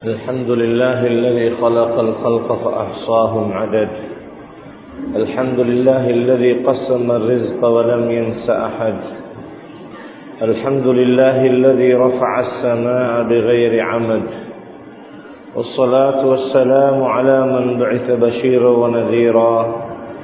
الحمد لله الذي خلق الخلق فأحصاهم عدد الحمد لله الذي قسم الرزق ولم ينس أحد الحمد لله الذي رفع السماء بغير عمد والصلاة والسلام على من بعث بشيرا ونذيرا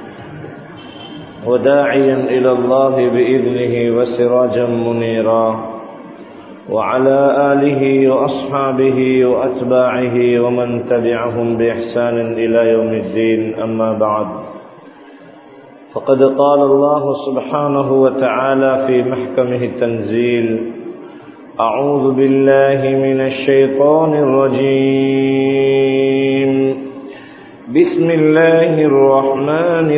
وداعيا إلى الله بإذنه وسراجا منيرا وعلى آله وأصحابه وأتباعه ومن تبعهم بإحسان إلى يوم الدين أما بعد فقد قال الله سبحانه وتعالى في محكمه التنزيل أعوذ بالله من الشيطان الرجيم بسم الله الرحمن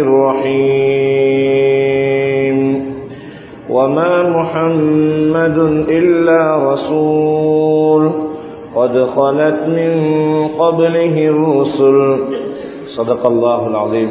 الرحيم وما محمد إلا رسول قد خلت من قبله الرسل صدق الله العظيم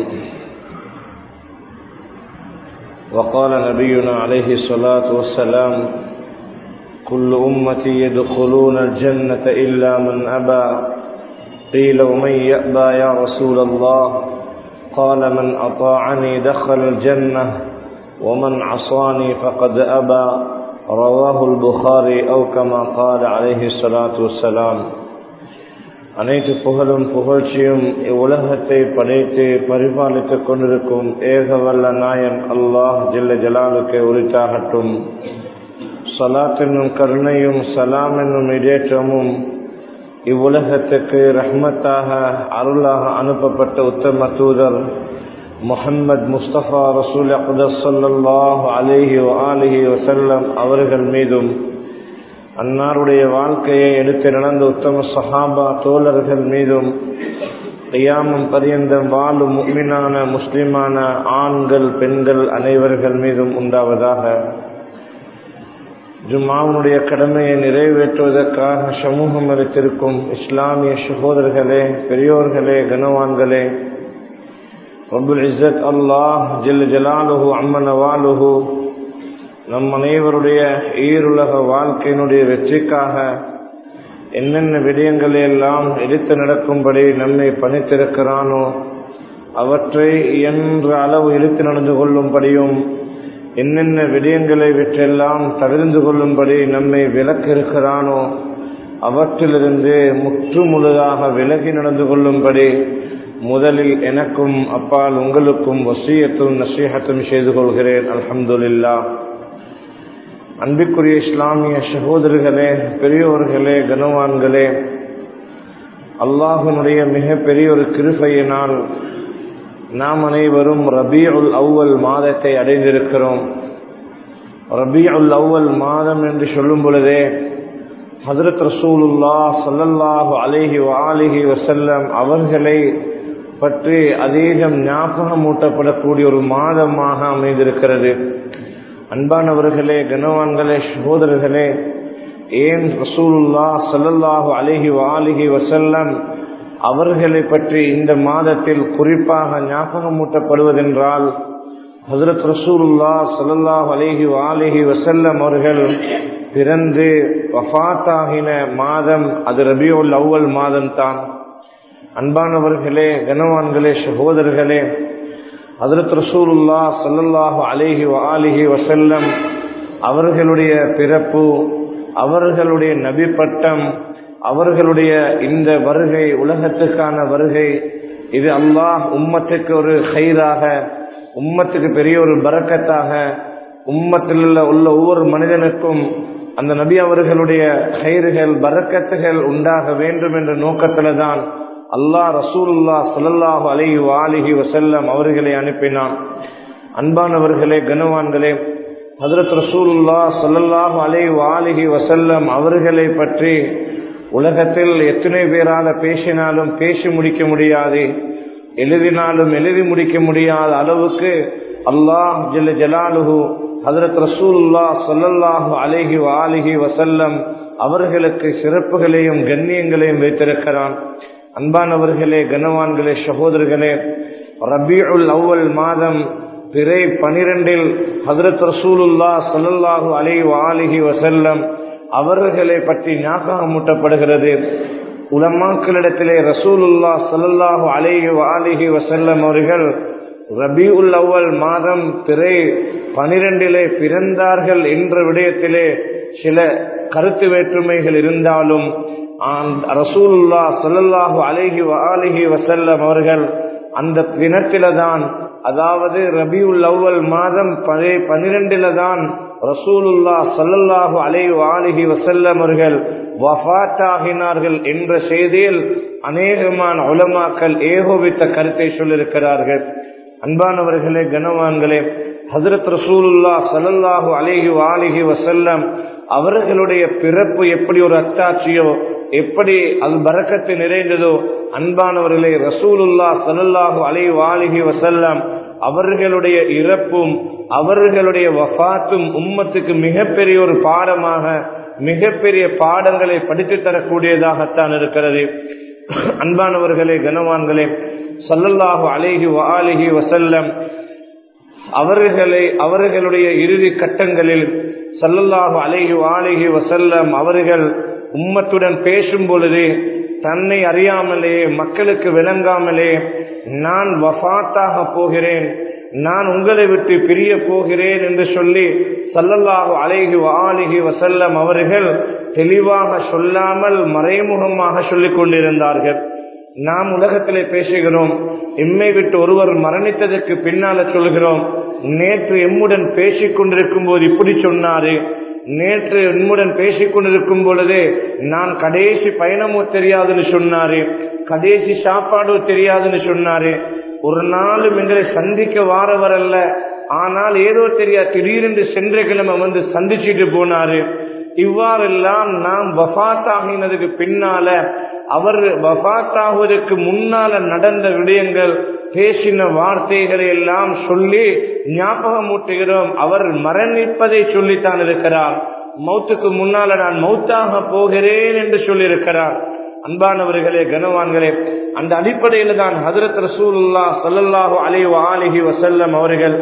وقال نبينا عليه الصلاة والسلام كل أمتي يدخلون الجنة إلا من أبى قيل ومن يأبى يا رسول الله قال من أطاعني دخل الجنة ومن عصاني فقد أبى رواه البخاري أو كما قال عليه الصلاة والسلام அனைத்து புகழும் புகழ்ச்சியும் இவ்வுலகத்தை படைத்து பரிபாலித்துக் கொண்டிருக்கும் ஏகவல்ல நாயன் அல்லாஹ் ஜில்ல ஜலாலுக்கு உரித்தாகட்டும் சலாத் என்னும் கருணையும் சலாம் என்னும் இடேற்றமும் இவ்வுலகத்துக்கு ரஹ்மத்தாக அருளாக அனுப்பப்பட்ட உத்தம தூதர் முஹம்மது முஸ்தபா ரசூல் அகுதல்லாஹ் அலிஹி ஆலிஹி வசல்லம் அவர்கள் மீதும் அன்னாருடைய வாழ்க்கையை எடுத்து நடந்த உத்தம சஹாபா தோழர்கள் மீதும் கையாமம் பரியந்தம் வாழும் முக்மினான முஸ்லிமான ஆண்கள் பெண்கள் அனைவர்கள் மீதும் உண்டாவதாக ஜுமாவுடைய கடமையை நிறைவேற்றுவதற்காக சமூகம் அளித்திருக்கும் இஸ்லாமிய சகோதரர்களே பெரியோர்களே கனவான்களே ரபுல் இஸ்ஸத் அல்லாஹ் ஜில் ஜலாலுஹு அம்மன வாலுஹு நம் அனைவருடைய ஈருலக வாழ்க்கையினுடைய வெற்றிக்காக என்னென்ன விடயங்களை எல்லாம் எடுத்து நடக்கும்படி நம்மை பணித்திருக்கிறானோ அவற்றை என்ற அளவு இழுத்து நடந்து கொள்ளும்படியும் என்னென்ன விடயங்களை விற்றெல்லாம் தவிர்ந்து கொள்ளும்படி நம்மை விலக்க இருக்கிறானோ அவற்றிலிருந்து முற்று முழுதாக விலகி நடந்து கொள்ளும்படி முதலில் எனக்கும் அப்பால் உங்களுக்கும் வசியத்தும் நசீகத்தும் செய்து கொள்கிறேன் அலமதுல்லா அன்பிற்குரிய இஸ்லாமிய சகோதரர்களே பெரியோர்களே கனவான்களே அல்லாஹனுடைய மிக பெரிய ஒரு கிருபையினால் நாம் அனைவரும் ரபி உல் அவ்வல் மாதத்தை அடைந்திருக்கிறோம் ரபி உல் அவ்வல் மாதம் என்று சொல்லும் பொழுதே ஹசரத் ரசூலுல்லா சல்லல்லாஹு அலேஹி வாலிஹி வசல்லம் அவர்களை பற்றி அதிகம் ஞாபகம் ஊட்டப்படக்கூடிய ஒரு மாதமாக அமைந்திருக்கிறது அன்பானவர்களே கனவான்களே சகோதரர்களே ஏன் ரசூலுல்லா சல்லல்லாஹு அலிஹி வாலிஹி வசல்லம் அவர்களை பற்றி இந்த மாதத்தில் குறிப்பாக ஞாபகம் ஊட்டப்படுவதென்றால் ஹசரத் ரசூலுல்லா சல்லல்லாஹு அலிஹி வாலிஹி வசல்லம் அவர்கள் பிறந்து வஃத்தாகின மாதம் அது ரபியுல் அவ்வல் மாதம் தான் அன்பானவர்களே கனவான்களே சகோதரர்களே ஹதரத் ரசூலுல்லா சல்லல்லாஹு அலிஹி அலிஹி வசல்லம் அவர்களுடைய பிறப்பு அவர்களுடைய நபி பட்டம் அவர்களுடைய இந்த வருகை உலகத்துக்கான வருகை இது அல்லாஹ் உம்மத்துக்கு ஒரு ஹைராக உம்மத்துக்கு பெரிய ஒரு பறக்கத்தாக உம்மத்தில் உள்ள ஒவ்வொரு மனிதனுக்கும் அந்த நபி அவர்களுடைய கயிறுகள் பறக்கத்துகள் உண்டாக வேண்டும் என்ற நோக்கத்தில் தான் அல்லாஹ் ரசூலுல்லா சல்லாஹு அலி வாலிஹி வசல்லம் அவர்களை அனுப்பினான் அன்பானவர்களே கனவான்களே ஹதரத் ரசூலுல்லா சல்லல்லாஹு அலி வாலிஹி வசல்லம் அவர்களை பற்றி உலகத்தில் எத்தனை பேரால பேசினாலும் பேசி முடிக்க முடியாது எழுதினாலும் எழுதி முடிக்க முடியாத அளவுக்கு அல்லாஹ் ஜல்ல ஜலாலுஹு ஹதரத் ரசூலுல்லா சல்லல்லாஹு அலிஹி வாலிஹி வசல்லம் அவர்களுக்கு சிறப்புகளையும் கண்ணியங்களையும் வைத்திருக்கிறான் அன்பானவர்களே கனவான்களே சகோதரர்களே ரபியுல் அவ்வல் மாதம் பிறை பனிரெண்டில் ஹதரத் ரசூலுல்லா சல்லல்லாஹு அலி வாலிஹி வசல்லம் அவர்களை பற்றி ஞாபகம் மூட்டப்படுகிறது உலமாக்களிடத்திலே ரசூலுல்லா சல்லாஹு அலேஹி அலிஹி வசல்லம் அவர்கள் ரபி உல் அவ்வல் மாதம் பிறை பனிரெண்டிலே பிறந்தார்கள் என்ற விடயத்திலே சில கருத்து வேற்றுமைகள் இருந்தாலும் ரசூலுல்லா சல்லாஹு அலேஹி அலிஹி வசல்லம் அவர்கள் அந்த தினத்தில தான் அதாவது ரபியுல் அவ்வல் மாதம் பனிரெண்டில தான் ரசூலுல்லா சல்லல்லாஹு அலை ஆலிஹி வசல்லம் அவர்கள் வஃத்தாகினார்கள் என்ற செய்தியில் அநேகமான உலமாக்கள் ஏகோபித்த கருத்தை சொல்லியிருக்கிறார்கள் அன்பானவர்களே கனவான்களே ஹசரத் ரசூலுல்லா சல்லல்லாஹு அலேஹி ஆலிஹி வசல்லம் அவர்களுடைய பிறப்பு எப்படி ஒரு அத்தாட்சியோ எப்படி அது பறக்கத்து நிறைந்ததோ அன்பானவர்களே ரசூலுல்லா சல்லாஹூ அலை வாலிஹி வசல்லம் அவர்களுடைய இறப்பும் அவர்களுடைய வஃத்தும் உம்மத்துக்கு மிகப்பெரிய ஒரு பாடமாக மிகப்பெரிய பாடங்களை படித்து தரக்கூடியதாகத்தான் இருக்கிறது அன்பானவர்களே கனவான்களே சல்லல்லாஹு அலேஹி வாலிஹி வசல்லம் அவர்களை அவர்களுடைய இறுதி கட்டங்களில் சல்லல்லாஹு அலேஹி வாலிஹி வசல்லம் அவர்கள் உம்மத்துடன் பேசும் பொழுது தன்னை அறியாமலே மக்களுக்கு விளங்காமலே நான் வஃத்தாக போகிறேன் நான் உங்களை விட்டு பிரிய போகிறேன் என்று சொல்லி சல்லல்லாஹு அலைஹி ஆலிஹி வசல்லம் அவர்கள் தெளிவாக சொல்லாமல் மறைமுகமாக சொல்லிக் கொண்டிருந்தார்கள் நாம் உலகத்திலே பேசுகிறோம் எம்மை விட்டு ஒருவர் மரணித்ததற்கு பின்னால சொல்கிறோம் நேற்று எம்முடன் பேசிக் கொண்டிருக்கும் போது இப்படி சொன்னாரு நேற்று என்னுடன் பேசிக் கொண்டிருக்கும் பொழுதே நான் கடைசி பயணமோ தெரியாதுன்னு சொன்னாரு கடைசி சாப்பாடோ தெரியாதுன்னு சொன்னாரு ஒரு நாளும் எங்களை சந்திக்க வாரவர் அல்ல ஆனால் ஏதோ தெரியா திடீரென்று சென்ற கிழமை வந்து சந்திச்சுட்டு போனாரு இவ்வாறெல்லாம் நாம் வஃத்தாகினதுக்கு பின்னால அவர் வஃத்தாகுவதற்கு முன்னால நடந்த விடயங்கள் பேசின வார்த்தைகளை எல்லாம் சொல்லி ஞாபகமூட்டுகிறோம் அவர் மரணிப்பதை சொல்லித்தான் இருக்கிறார் மௌத்துக்கு முன்னால நான் மௌத்தாக போகிறேன் என்று சொல்லியிருக்கிறார் அன்பானவர்களே கனவான்களே அந்த அடிப்படையில் தான் ஹதரத் ரசூலுல்லா சல்லல்லாஹு அலி ஆலிஹி வசல்லம் அவர்கள்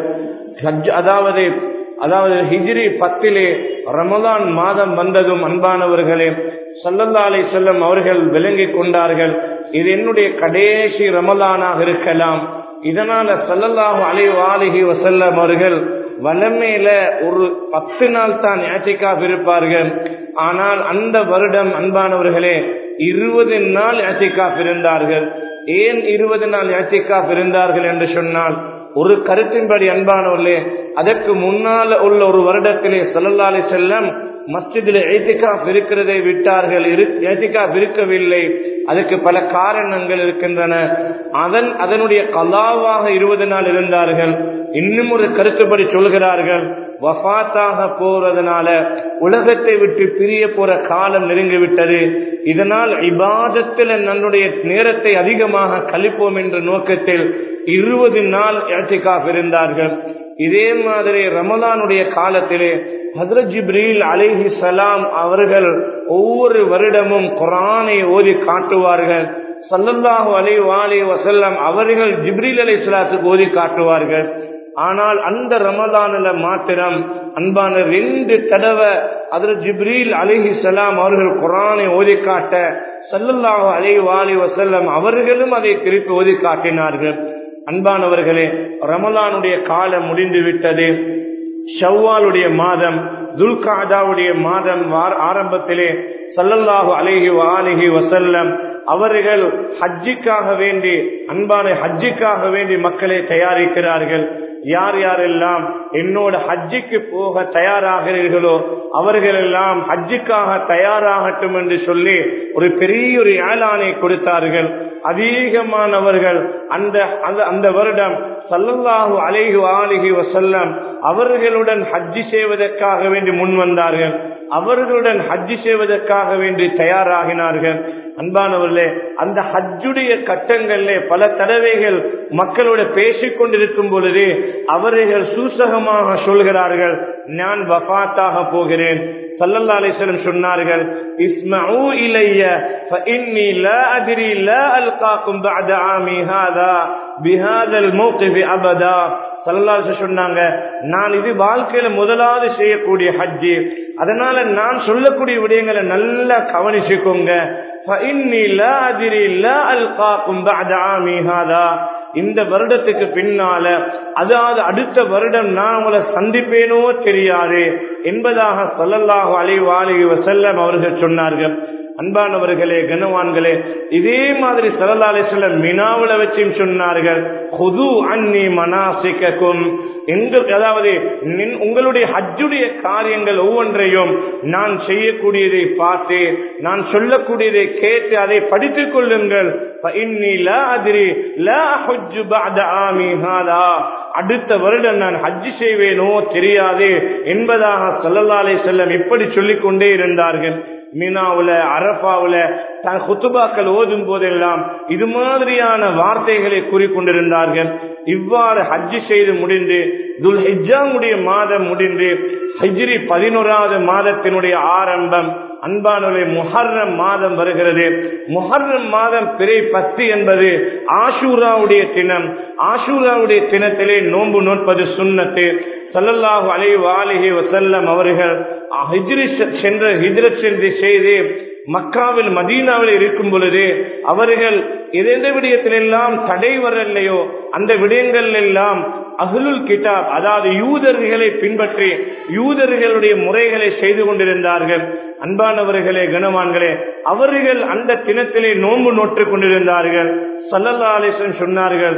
அதாவது அதாவது ஹிஜ்ரி பத்திலே ரமதான் மாதம் வந்ததும் அன்பானவர்களே சல்லல்லா அலி செல்லம் அவர்கள் விளங்கி கொண்டார்கள் இது என்னுடைய கடைசி ரமலானாக இருக்கலாம் இதனால சல்லல்லாஹு அலி ஆலிஹி வசல்லம் அவர்கள் வளமையில ஒரு பத்து நாள் தான் ஏத்திக்காப் இருப்பார்கள் ஆனால் அந்த வருடம் அன்பானவர்களே இருபது நாள் ஏத்திக்காப் இருந்தார்கள் ஏன் இருபது நாள் ஏத்திக்காப் இருந்தார்கள் என்று சொன்னால் ஒரு கருத்தின்படி அன்பானவர்களே அதற்கு முன்னால உள்ள ஒரு வருடத்திலே சல்லல்லாலே செல்லம் மஸ்ஜிதில் ஏத்திகாப் இருக்கிறதை விட்டார்கள் ஏத்திகாப் இருக்கவில்லை அதுக்கு பல காரணங்கள் இருக்கின்றன அதன் அதனுடைய கலாவாக இருபது நாள் இருந்தார்கள் இன்னும் ஒரு கருத்துப்படி சொல்கிறார்கள் வஃத்தாக போறதுனால உலகத்தை விட்டு பிரிய போற காலம் நெருங்கி விட்டது இதனால் இபாதத்தில் நம்முடைய நேரத்தை அதிகமாக கழிப்போம் என்ற நோக்கத்தில் இருபது நாள் ஏத்திகாப் இருந்தார்கள் இதே மாதிரி ரமலானுடைய காலத்திலே ஹசரத் ஜிப்ரீல் அலிஹி சலாம் அவர்கள் ஒவ்வொரு வருடமும் குரானை ஓதி காட்டுவார்கள் சல்லல்லாஹு அலி வாலி வசல்லம் அவர்கள் ஜிப்ரீல் அலி சலாத்துக்கு ஓதி காட்டுவார்கள் ஆனால் அந்த ரமதானில் மாத்திரம் அன்பான ரெண்டு தடவை அதில் ஜிப்ரீல் அலிஹி சலாம் அவர்கள் குரானை ஓதி காட்ட சல்லல்லாஹு அலி வாலி வசல்லம் அவர்களும் அதை திருப்பி ஓதி காட்டினார்கள் அன்பானவர்களே ரமலானுடைய காலம் முடிந்து விட்டது ஷவ்வாலுடைய மாதம் துல்காதாவுடைய மாதம் ஆரம்பத்திலே சல்லல்லாஹு அலேஹி ஆலிஹி வசல்லம் அவர்கள் ஹஜ்ஜிக்காக வேண்டி அன்பான ஹஜ்ஜிக்காக வேண்டி மக்களை தயாரிக்கிறார்கள் யார் யாரெல்லாம் என்னோட ஹஜ்ஜிக்கு போக தயாராகிறீர்களோ அவர்கள் எல்லாம் ஹஜ்ஜுக்காக தயாராகட்டும் என்று சொல்லி ஒரு பெரிய ஒரு ஏலானை கொடுத்தார்கள் அதிகமானவர்கள் அந்த அந்த வருடம் சல்லல்லாஹு அலைஹு ஆலிஹி வசல்லம் அவர்களுடன் ஹஜ்ஜி செய்வதற்காக வேண்டி முன் வந்தார்கள் அவர்களுடன் ஹஜ்ஜி செய்வதற்காக வேண்டி தயாராகினார்கள் அன்பானவர்களே அந்த ஹஜ்ஜுடைய கட்டங்களிலே பல தடவைகள் மக்களோட பேசிக் கொண்டிருக்கும் பொழுது அவர்கள் சூசகமாக சொல்கிறார்கள் நான் வஃத்தாக போகிறேன் சல்லல்லா அலிஸ்லம் சொன்னார்கள் இஸ்மஉ இலைய فإني لا أدري لا ألقاكم بعد عامي هذا بهذا الموقف أبدا சல்லல்லாஹு சொன்னாங்க நான் இது வாழ்க்கையில முதலாவது செய்யக்கூடிய ஹஜ்ஜி அதனால நான் சொல்லக்கூடிய விடயங்களை நல்லா கவனிச்சுக்கோங்க فإني لا أدري لا ألقاكم بعد عامي هذا இந்த வருடத்துக்கு பின்னால அதாவது அடுத்த வருடம் நான் உங்களை சந்திப்பேனோ தெரியாது என்பதாக சொல்லல்லாஹு அலைவாலி வசல்லம் அவர்கள் சொன்னார்கள் அன்பானவர்களே கனவான்களே இதே மாதிரி சரலாலை சில மினாவுல வச்சும் சொன்னார்கள் ஹுது அன்னி மனாசிக்கும் எங்கள் அதாவது உங்களுடைய ஹஜ்ஜுடைய காரியங்கள் ஒவ்வொன்றையும் நான் செய்யக்கூடியதை பார்த்து நான் சொல்லக்கூடியதை கேட்டு அதை படித்துக் கொள்ளுங்கள் அடுத்த வருடம் நான் ஹஜ்ஜு செய்வேனோ தெரியாது என்பதாக சல்லல்லாலை செல்லம் இப்படி சொல்லிக் கொண்டே இருந்தார்கள் மீனாவுல அரபாவுல தன் குத்துபாக்கள் ஓதும் போதெல்லாம் இது மாதிரியான வார்த்தைகளை கூறிக்கொண்டிருந்தார்கள் இவ்வாறு ஹஜ்ஜு செய்து முடிந்து துல் ஹிஜாமுடைய மாதம் முடிந்து ஹிஜ்ரி பதினோராவது மாதத்தினுடைய ஆரம்பம் அன்பானுடைய முஹர்ரம் மாதம் வருகிறது முஹர்ரம் மாதம் பிறை பத்து என்பது ஆஷூராவுடைய தினம் ஆஷூராவுடைய தினத்திலே நோன்பு நோட்பது சுண்ணத்து சல்லல்லாஹு அலை வாலிஹி வசல்லம் அவர்கள் ஹிஜ்ரி சென்ற ஹிஜ்ரத் சென்று செய்து மக்காவில் மதீனாவில் இருக்கும் பொழுது அவர்கள் எந்த விடயத்திலெல்லாம் தடை வரலையோ அந்த விடயங்கள் எல்லாம் அகுலுல் கிதாப் அதாவது யூதர்களை பின்பற்றி யூதர்களுடைய முறைகளை செய்து கொண்டிருந்தார்கள் அன்பானவர்களே கனவான்களே அவர்கள் அந்த தினத்திலே நோன்பு நோற்று கொண்டிருந்தார்கள் சல்லல்லா அலிசன் சொன்னார்கள்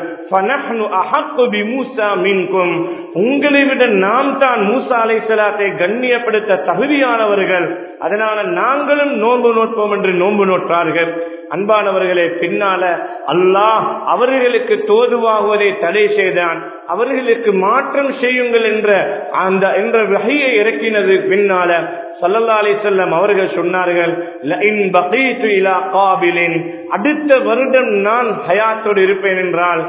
உங்களை விட நாம் தான் மூசா அலை சலாத்தை கண்ணியப்படுத்த தகுதியானவர்கள் அதனால நாங்களும் நோன்பு நோட்போம் என்று நோன்பு நோற்றார்கள் அன்பானவர்களே பின்னால அல்லாஹ் அவர்களுக்கு தோதுவாகுவதை தடை செய்தான் அவர்களுக்கு மாற்றம் செய்யுங்கள் என்ற அந்த என்ற வகையை இறக்கினது பின்னால சல்லல்லா அலி செல்லம் அவர்கள் சொன்னார்கள் அடுத்த வருடம் நான் ஹயாத்தோடு இருப்பேன் என்றால்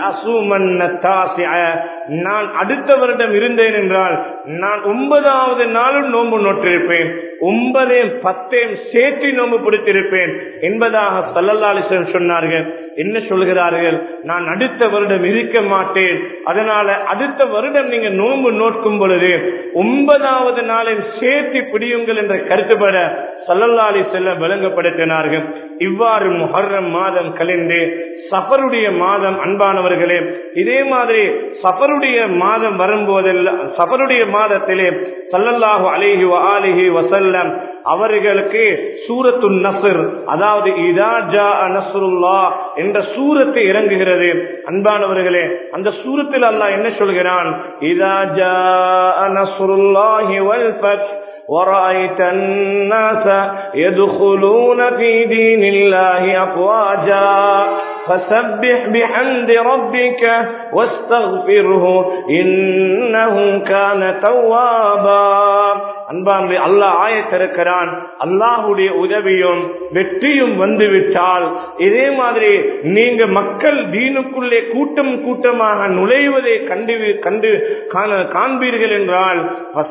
நான் அடுத்த வருடம் இருந்தேன் என்றால் நான் ஒன்பதாவது நாளும் நோன்பு நோற்றிருப்பேன் ஒன்பதையும் பத்தையும் சேர்த்து நோன்பு பிடித்திருப்பேன் என்பதாக சல்லல்லா அலிசன் சொன்னார்கள் என்ன சொல்கிறார்கள் நான் அடுத்த வருடம் இருக்க மாட்டேன் அதனால அடுத்த வருடம் நீங்க நோன்பு நோக்கும் பொழுது ஒன்பதாவது நாளையும் சேர்த்து பிடியுங்கள் என்ற கருத்துப்பட சல்லல்லாலி செல்ல விளங்கப்படுத்தினார்கள் இவ்வாறு முஹர்ரம் மாதம் கழிந்து சஃபருடைய மாதம் அன்பானவர்களே இதே மாதிரி சஃபருடைய மாதம் வரும்போதெல்லாம் சஃபருடைய மாதத்திலே சல்லல்லாஹு அலிஹி அலிஹி வசல்லம் அவர்களுக்கு சூரத்து நசர் அதாவது இதா ஜா நஸ்ருல்லா என்ற சூரத்தை இறங்குகிறது அன்பானவர்களே அந்த சூரத்தில் அல்லாஹ் என்ன சொல்கிறான் இதா ஜா நஸ்ருல்லாஹி வல் ஃபத் ورأيت الناس يدخلون في دين الله أفواجا فسبح بحمد ربك واستغفره إنه كان توابا அன்பான்மை அல்லாஹ் ஆயத்திருக்கிறான் அல்லாஹுடைய உதவியும் வெற்றியும் வந்துவிட்டால் இதே மாதிரி நீங்க மக்கள் தீனுக்குள்ளே கூட்டம் கூட்டமாக நுழைவதை கண்டு கண்டு காண்பீர்கள் என்றால்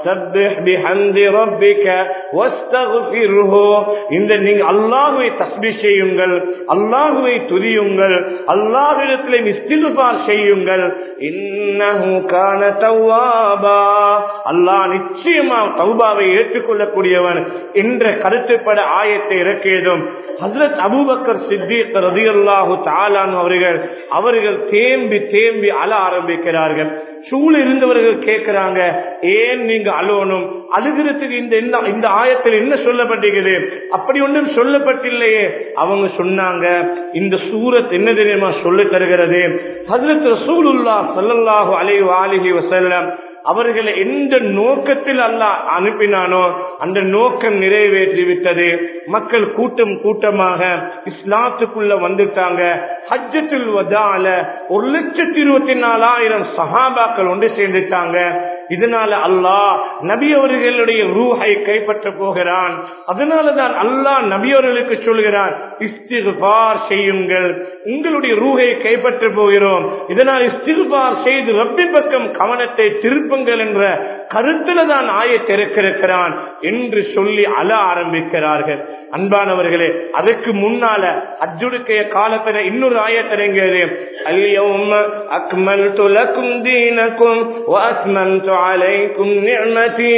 இந்த நீங்க அல்லாஹுவை தஸ்பி செய்யுங்கள் அல்லாஹுவை துதியுங்கள் அல்லாஹிடத்திலே இஸ்திகுபார் செய்யுங்கள் இன்னஹு கான தவ்வாபா அல்லாஹ் நிச்சயமா தௌபாவை ஏற்றுக்கொள்ளக்கூடியவன் என்ற கருத்துப்பட ஆயத்தை இறக்கியதும் ஹசரத் அபூபக்கர் சித்திக் ரதியல்லாஹு தாலான் அவர்கள் அவர்கள் தேம்பி தேம்பி அழ ஆரம்பிக்கிறார்கள் சூழ இருந்தவர்கள் கேட்கிறாங்க ஏன் நீங்க அழுவணும் அழுகிறதுக்கு இந்த இந்த ஆயத்தில் என்ன சொல்லப்பட்டிருக்குது அப்படி ஒன்றும் சொல்லப்பட்டில்லையே அவங்க சொன்னாங்க இந்த சூரத் என்ன தெரியுமா சொல்லி தருகிறது ஹசரத் ரசூலுல்லா சல்லல்லாஹு அலைஹி வாலிஹி வஸல்லம் அவர்களை எந்த நோக்கத்தில் அல்லாஹ் அனுப்பினானோ அந்த நோக்கம் நிறைவேற்றி விட்டது மக்கள் கூட்டம் கூட்டமாக இஸ்லாத்துக்குள்ள வந்துட்டாங்க ஹஜ்ஜத்துல் வதால ஒரு லட்சத்தி இருபத்தி நாலாயிரம் சஹாபாக்கள் ஒன்று சேர்ந்துட்டாங்க இதனால அல்லாஹ் நபி அவர்களுடைய ரூஹை கைப்பற்ற போகிறான் அதனாலதான் அல்லாஹ் நபி அவர்களுக்கு சொல்கிறான் இஸ்திகுபார் செய்யுங்கள் உங்களுடைய ரூஹை கைப்பற்ற போகிறோம் இதனால் இஸ்திகுபார் செய்து ரப்பி பக்கம் கவனத்தை திருப்புங்கள் என்ற கருத்துல தான் ஆயத்தை இருக்கிறான் என்று சொல்லி அழ ஆரம்பிக்கிறார்கள் அன்பானவர்களே அதுக்கு முன்னால அஜுடுக்கைய காலத்துல இன்னொரு ஆயத்திறங்கிறது اليوم أكملت لكم دينكم وأتممت عليكم نعمتي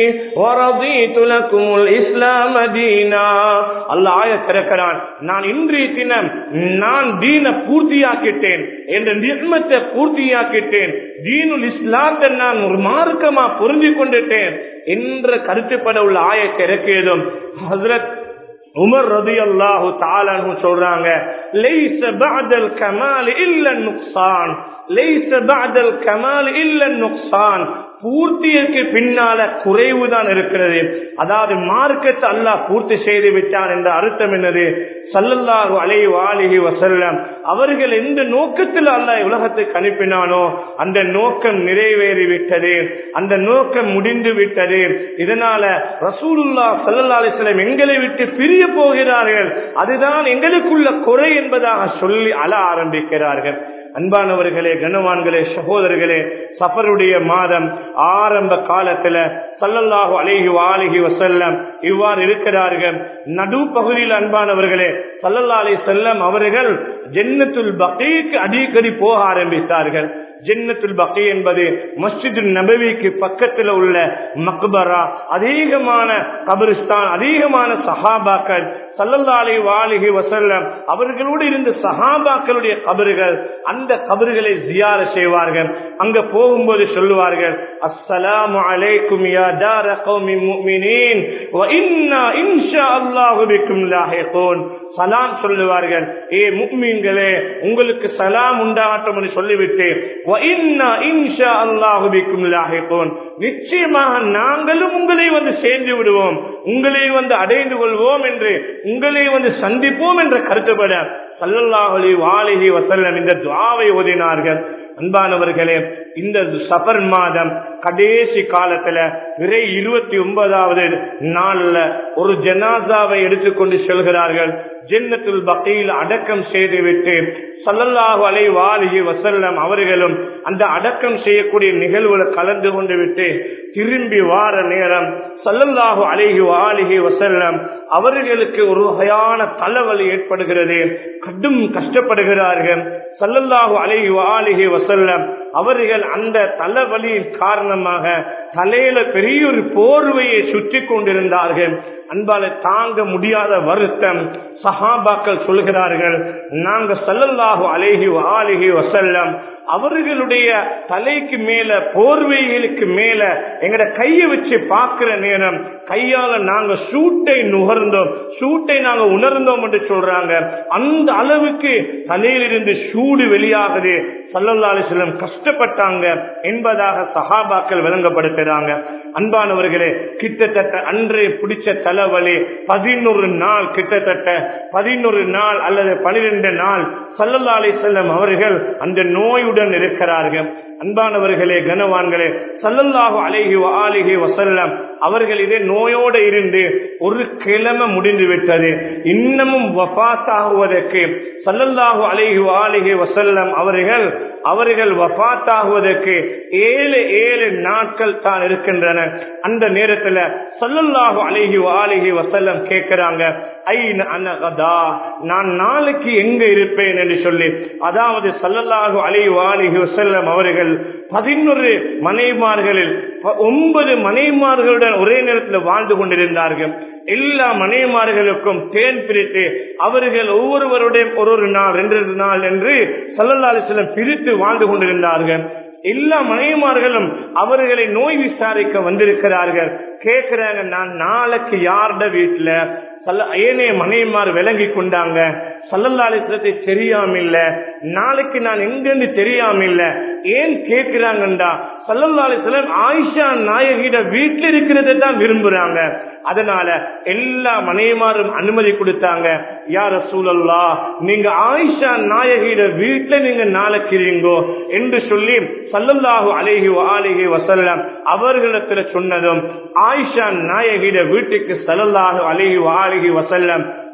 ورضيت لكم الإسلام دينا الله ஆயத் திறக்கிறான் நான் இன்றைய தினம் நான் தீன பூர்த்தியாக்கிட்டேன் என்ற நிர்மத்தை பூர்த்தியாக்கிட்டேன் தீனுல் இஸ்லாத்தை நான் ஒரு மார்க்கமா புரிஞ்சு கொண்டுட்டேன் என்ற கருத்துப்பட உள்ள ஆயத்தை இறக்கியதும் ஹசரத் உமர் ரதி அல்லாஹு தாலு சொல்றாங்க லைஸ பஅதல் கமால் இல்ல நுக்சான் லைஸ பஅதல் கமால் இல்ல நுக்சான் பூர்த்திக்கு பின்னால குறைவுதான் இருக்கிறது அதாவது மார்க்கத்தை அல்லாஹ் பூர்த்தி செய்து விட்டான் என்ற அர்த்தம் என்னது சல்லல்லாஹு அலை வாலிகி வசல்லம் அவர்கள் எந்த நோக்கத்தில் அல்லாஹ் உலகத்துக்கு அனுப்பினானோ அந்த நோக்கம் நிறைவேறி விட்டது அந்த நோக்கம் முடிந்து விட்டது இதனால ரசூலுல்லா சல்லல்லா அலிஸ்லம் எங்களை விட்டு பிரிய போகிறார்கள் அதுதான் எங்களுக்குள்ள குறை என்பதாக சொல்லி அழ ஆரம்பிக்கிறார்கள் அன்பானவர்களே கனவான்களே சகோதரர்களே சஃபருடைய மாதம் ஆரம்ப காலத்துல சல்லல்லாஹு அலைஹி வாலிஹி வசல்லம் இவ்வாறு இருக்கிறார்கள் நடு பகுதியில் அன்பானவர்களே சல்லல்லா அலி செல்லம் அவர்கள் ஜென்னத்துல் பகீக்கு அடிக்கடி போக ஆரம்பித்தார்கள் ஜென்னத்துல் பகி என்பது மஸ்ஜிது நபவிக்கு பக்கத்தில் உள்ள மக்பரா அதிகமான கபிரிஸ்தான் அதிகமான சஹாபாக்கள் சல்லல்லாலை வாலிகி வசல்லம் அவர்களோடு இருந்த சஹாபாக்களுடைய கபறுகள் அந்த கபறுகளை ஜியார செய்வார்கள் அங்க போகும்போது சொல்லுவார்கள் அஸ்ஸலாமு அலைக்கும் யா தார கௌமி முஃமினீன் வ இன்னா இன்ஷா அல்லாஹு பிக்கும் லாஹிகூன் சலாம் சொல்லுவார்கள் ஏ முக்மீன்களே உங்களுக்கு சலாம் உண்டாகட்டும் என்று சொல்லிவிட்டு வ இன்னா இன்ஷா அல்லாஹு பிக்கும் லாஹிகூன் நிச்சயமாக நாங்களும் உங்களை வந்து சேர்ந்து விடுவோம் உங்களை வந்து அடைந்து கொள்வோம் என்று உங்களை வந்து சந்திப்போம் என்ற கருத்துப்பட சல்லல்லாஹலி வாலிஹி வசல்லம் இந்த துவாவை ஓதினார்கள் அன்பானவர்களே இந்த சபர் மாதம் கடைசி காலத்துல விரை இருபத்தி ஒன்பதாவது நாள்ல ஒரு ஜனாசாவை எடுத்துக்கொண்டு செல்கிறார்கள் ஜென்னத்துல் பக்கையில் அடக்கம் செய்துவிட்டு சல்லல்லாஹு அலை வாலிஹி வசல்லம் அவர்களும் அந்த அடக்கம் செய்யக்கூடிய நிகழ்வுல கலந்து கொண்டு விட்டு திரும்பி வார நேரம் சல்லல்லாஹு அலைஹி வாலிஹி வசல்லம் அவர்களுக்கு ஒரு வகையான தலைவலி ஏற்படுகிறது கடும் கஷ்டப்படுகிறார்கள் சல்லல்லாஹு அலைஹி வாலிஹி வசல்லம் அவர்கள் அந்த தலைவலியின் காரணமாக தலையில பெரிய ஒரு போர்வையை சுற்றி கொண்டிருந்தார்கள் அன்பால தாங்க முடியாத வருத்தம் சஹாபாக்கள் சொல்கிறார்கள் நாங்க சல்லல்லாஹு அலேஹி ஆலிஹி வசல்லம் அவர்களுடைய தலைக்கு மேல போர்வைகளுக்கு மேல எங்கட கையை வச்சு பார்க்கிற நேரம் கையால நாங்க சூட்டை நுகர்ந்தோம் சூட்டை நாங்க உணர்ந்தோம் என்று சொல்றாங்க அந்த அளவுக்கு தலையிலிருந்து சூடு வெளியாகுது சல்லல்லா அலிஸ்லம் கஷ்டப்பட்டாங்க என்பதாக சஹாபாக்கள் விளங்கப்படுத்துறாங்க அன்பானவர்களே கிட்டத்தட்ட அன்றே பிடிச்ச தலைவலி பதினொரு நாள் கிட்டத்தட்ட பதினொரு நாள் அல்லது பனிரெண்டு நாள் சல்லல்லா அலிஸ்லம் அவர்கள் அந்த நோயுடன் இருக்கிறார்கள் அன்பானவர்களே கனவான்களே சல்லல்லாஹு அலைஹி ஆலிஹி வசல்லம் அவர்கள் இதே நோயோடு இருந்து ஒரு கிழமை முடிந்து விட்டது இன்னமும் வஃபாத்தாகுவதற்கு சல்லல்லாஹு அலைஹி ஆலிஹி வசல்லம் அவர்கள் அவர்கள் வஃபாத்தாகுவதற்கு ஏழு ஏழு நாட்கள் தான் இருக்கின்றன அந்த நேரத்துல சல்லல்லாஹு அலைஹி ஆலிஹி வசல்லம் கேட்கிறாங்க ஐன அனகதா நான் நாளைக்கு எங்க இருப்பேன் என்று சொல்லி அதாவது சல்லல்லாஹு அலைஹி ஆலிஹி வசல்லம் அவர்கள் பதினொரு மனைமார்களில் ஒன்பது மனைமார்களுடன் ஒரே நேரத்தில் வாழ்ந்து கொண்டிருந்தார்கள் எல்லா மனைமார்களுக்கும் தேன் பிரித்து அவர்கள் ஒவ்வொருவருடைய ஒரு ஒரு நாள் ரெண்டு நாள் என்று சல்லல்லாலிசலம் பிரித்து வாழ்ந்து கொண்டிருந்தார்கள் எல்லா மனைவிமார்களும் அவர்களை நோய் விசாரிக்க வந்திருக்கிறார்கள் கேட்கிறாங்க நான் நாளைக்கு யார்ட வீட்டுல சல்ல ஏனைய மனைவிமார் விளங்கி கொண்டாங்க சல்லல்லாலிசலத்தை தெரியாம இல்ல நாளைக்கு நான் எங்கிருந்து தெரியாம இல்ல ஏன் கேட்கிறாங்கண்டா சல்லல்லாலிசலம் ஆயிஷா நாயகிட வீட்டில் இருக்கிறத தான் விரும்புறாங்க அதனால எல்லா மனைவிமாரும் அனுமதி கொடுத்தாங்க யார சூழல்லா நீங்க ஆயிஷா நாயகிட வீட்டுல நீங்க நாளைக்கிறீங்கோ என்று சொல்லி சல்லல்லாஹு அலேஹி ஆலிஹி வசல்லம் அவர்களிடத்துல சொன்னதும் ஆயிஷா நாயகிட வீட்டுக்கு சல்லல்லாஹு அலேஹி ஆலிஹி வசல்லம்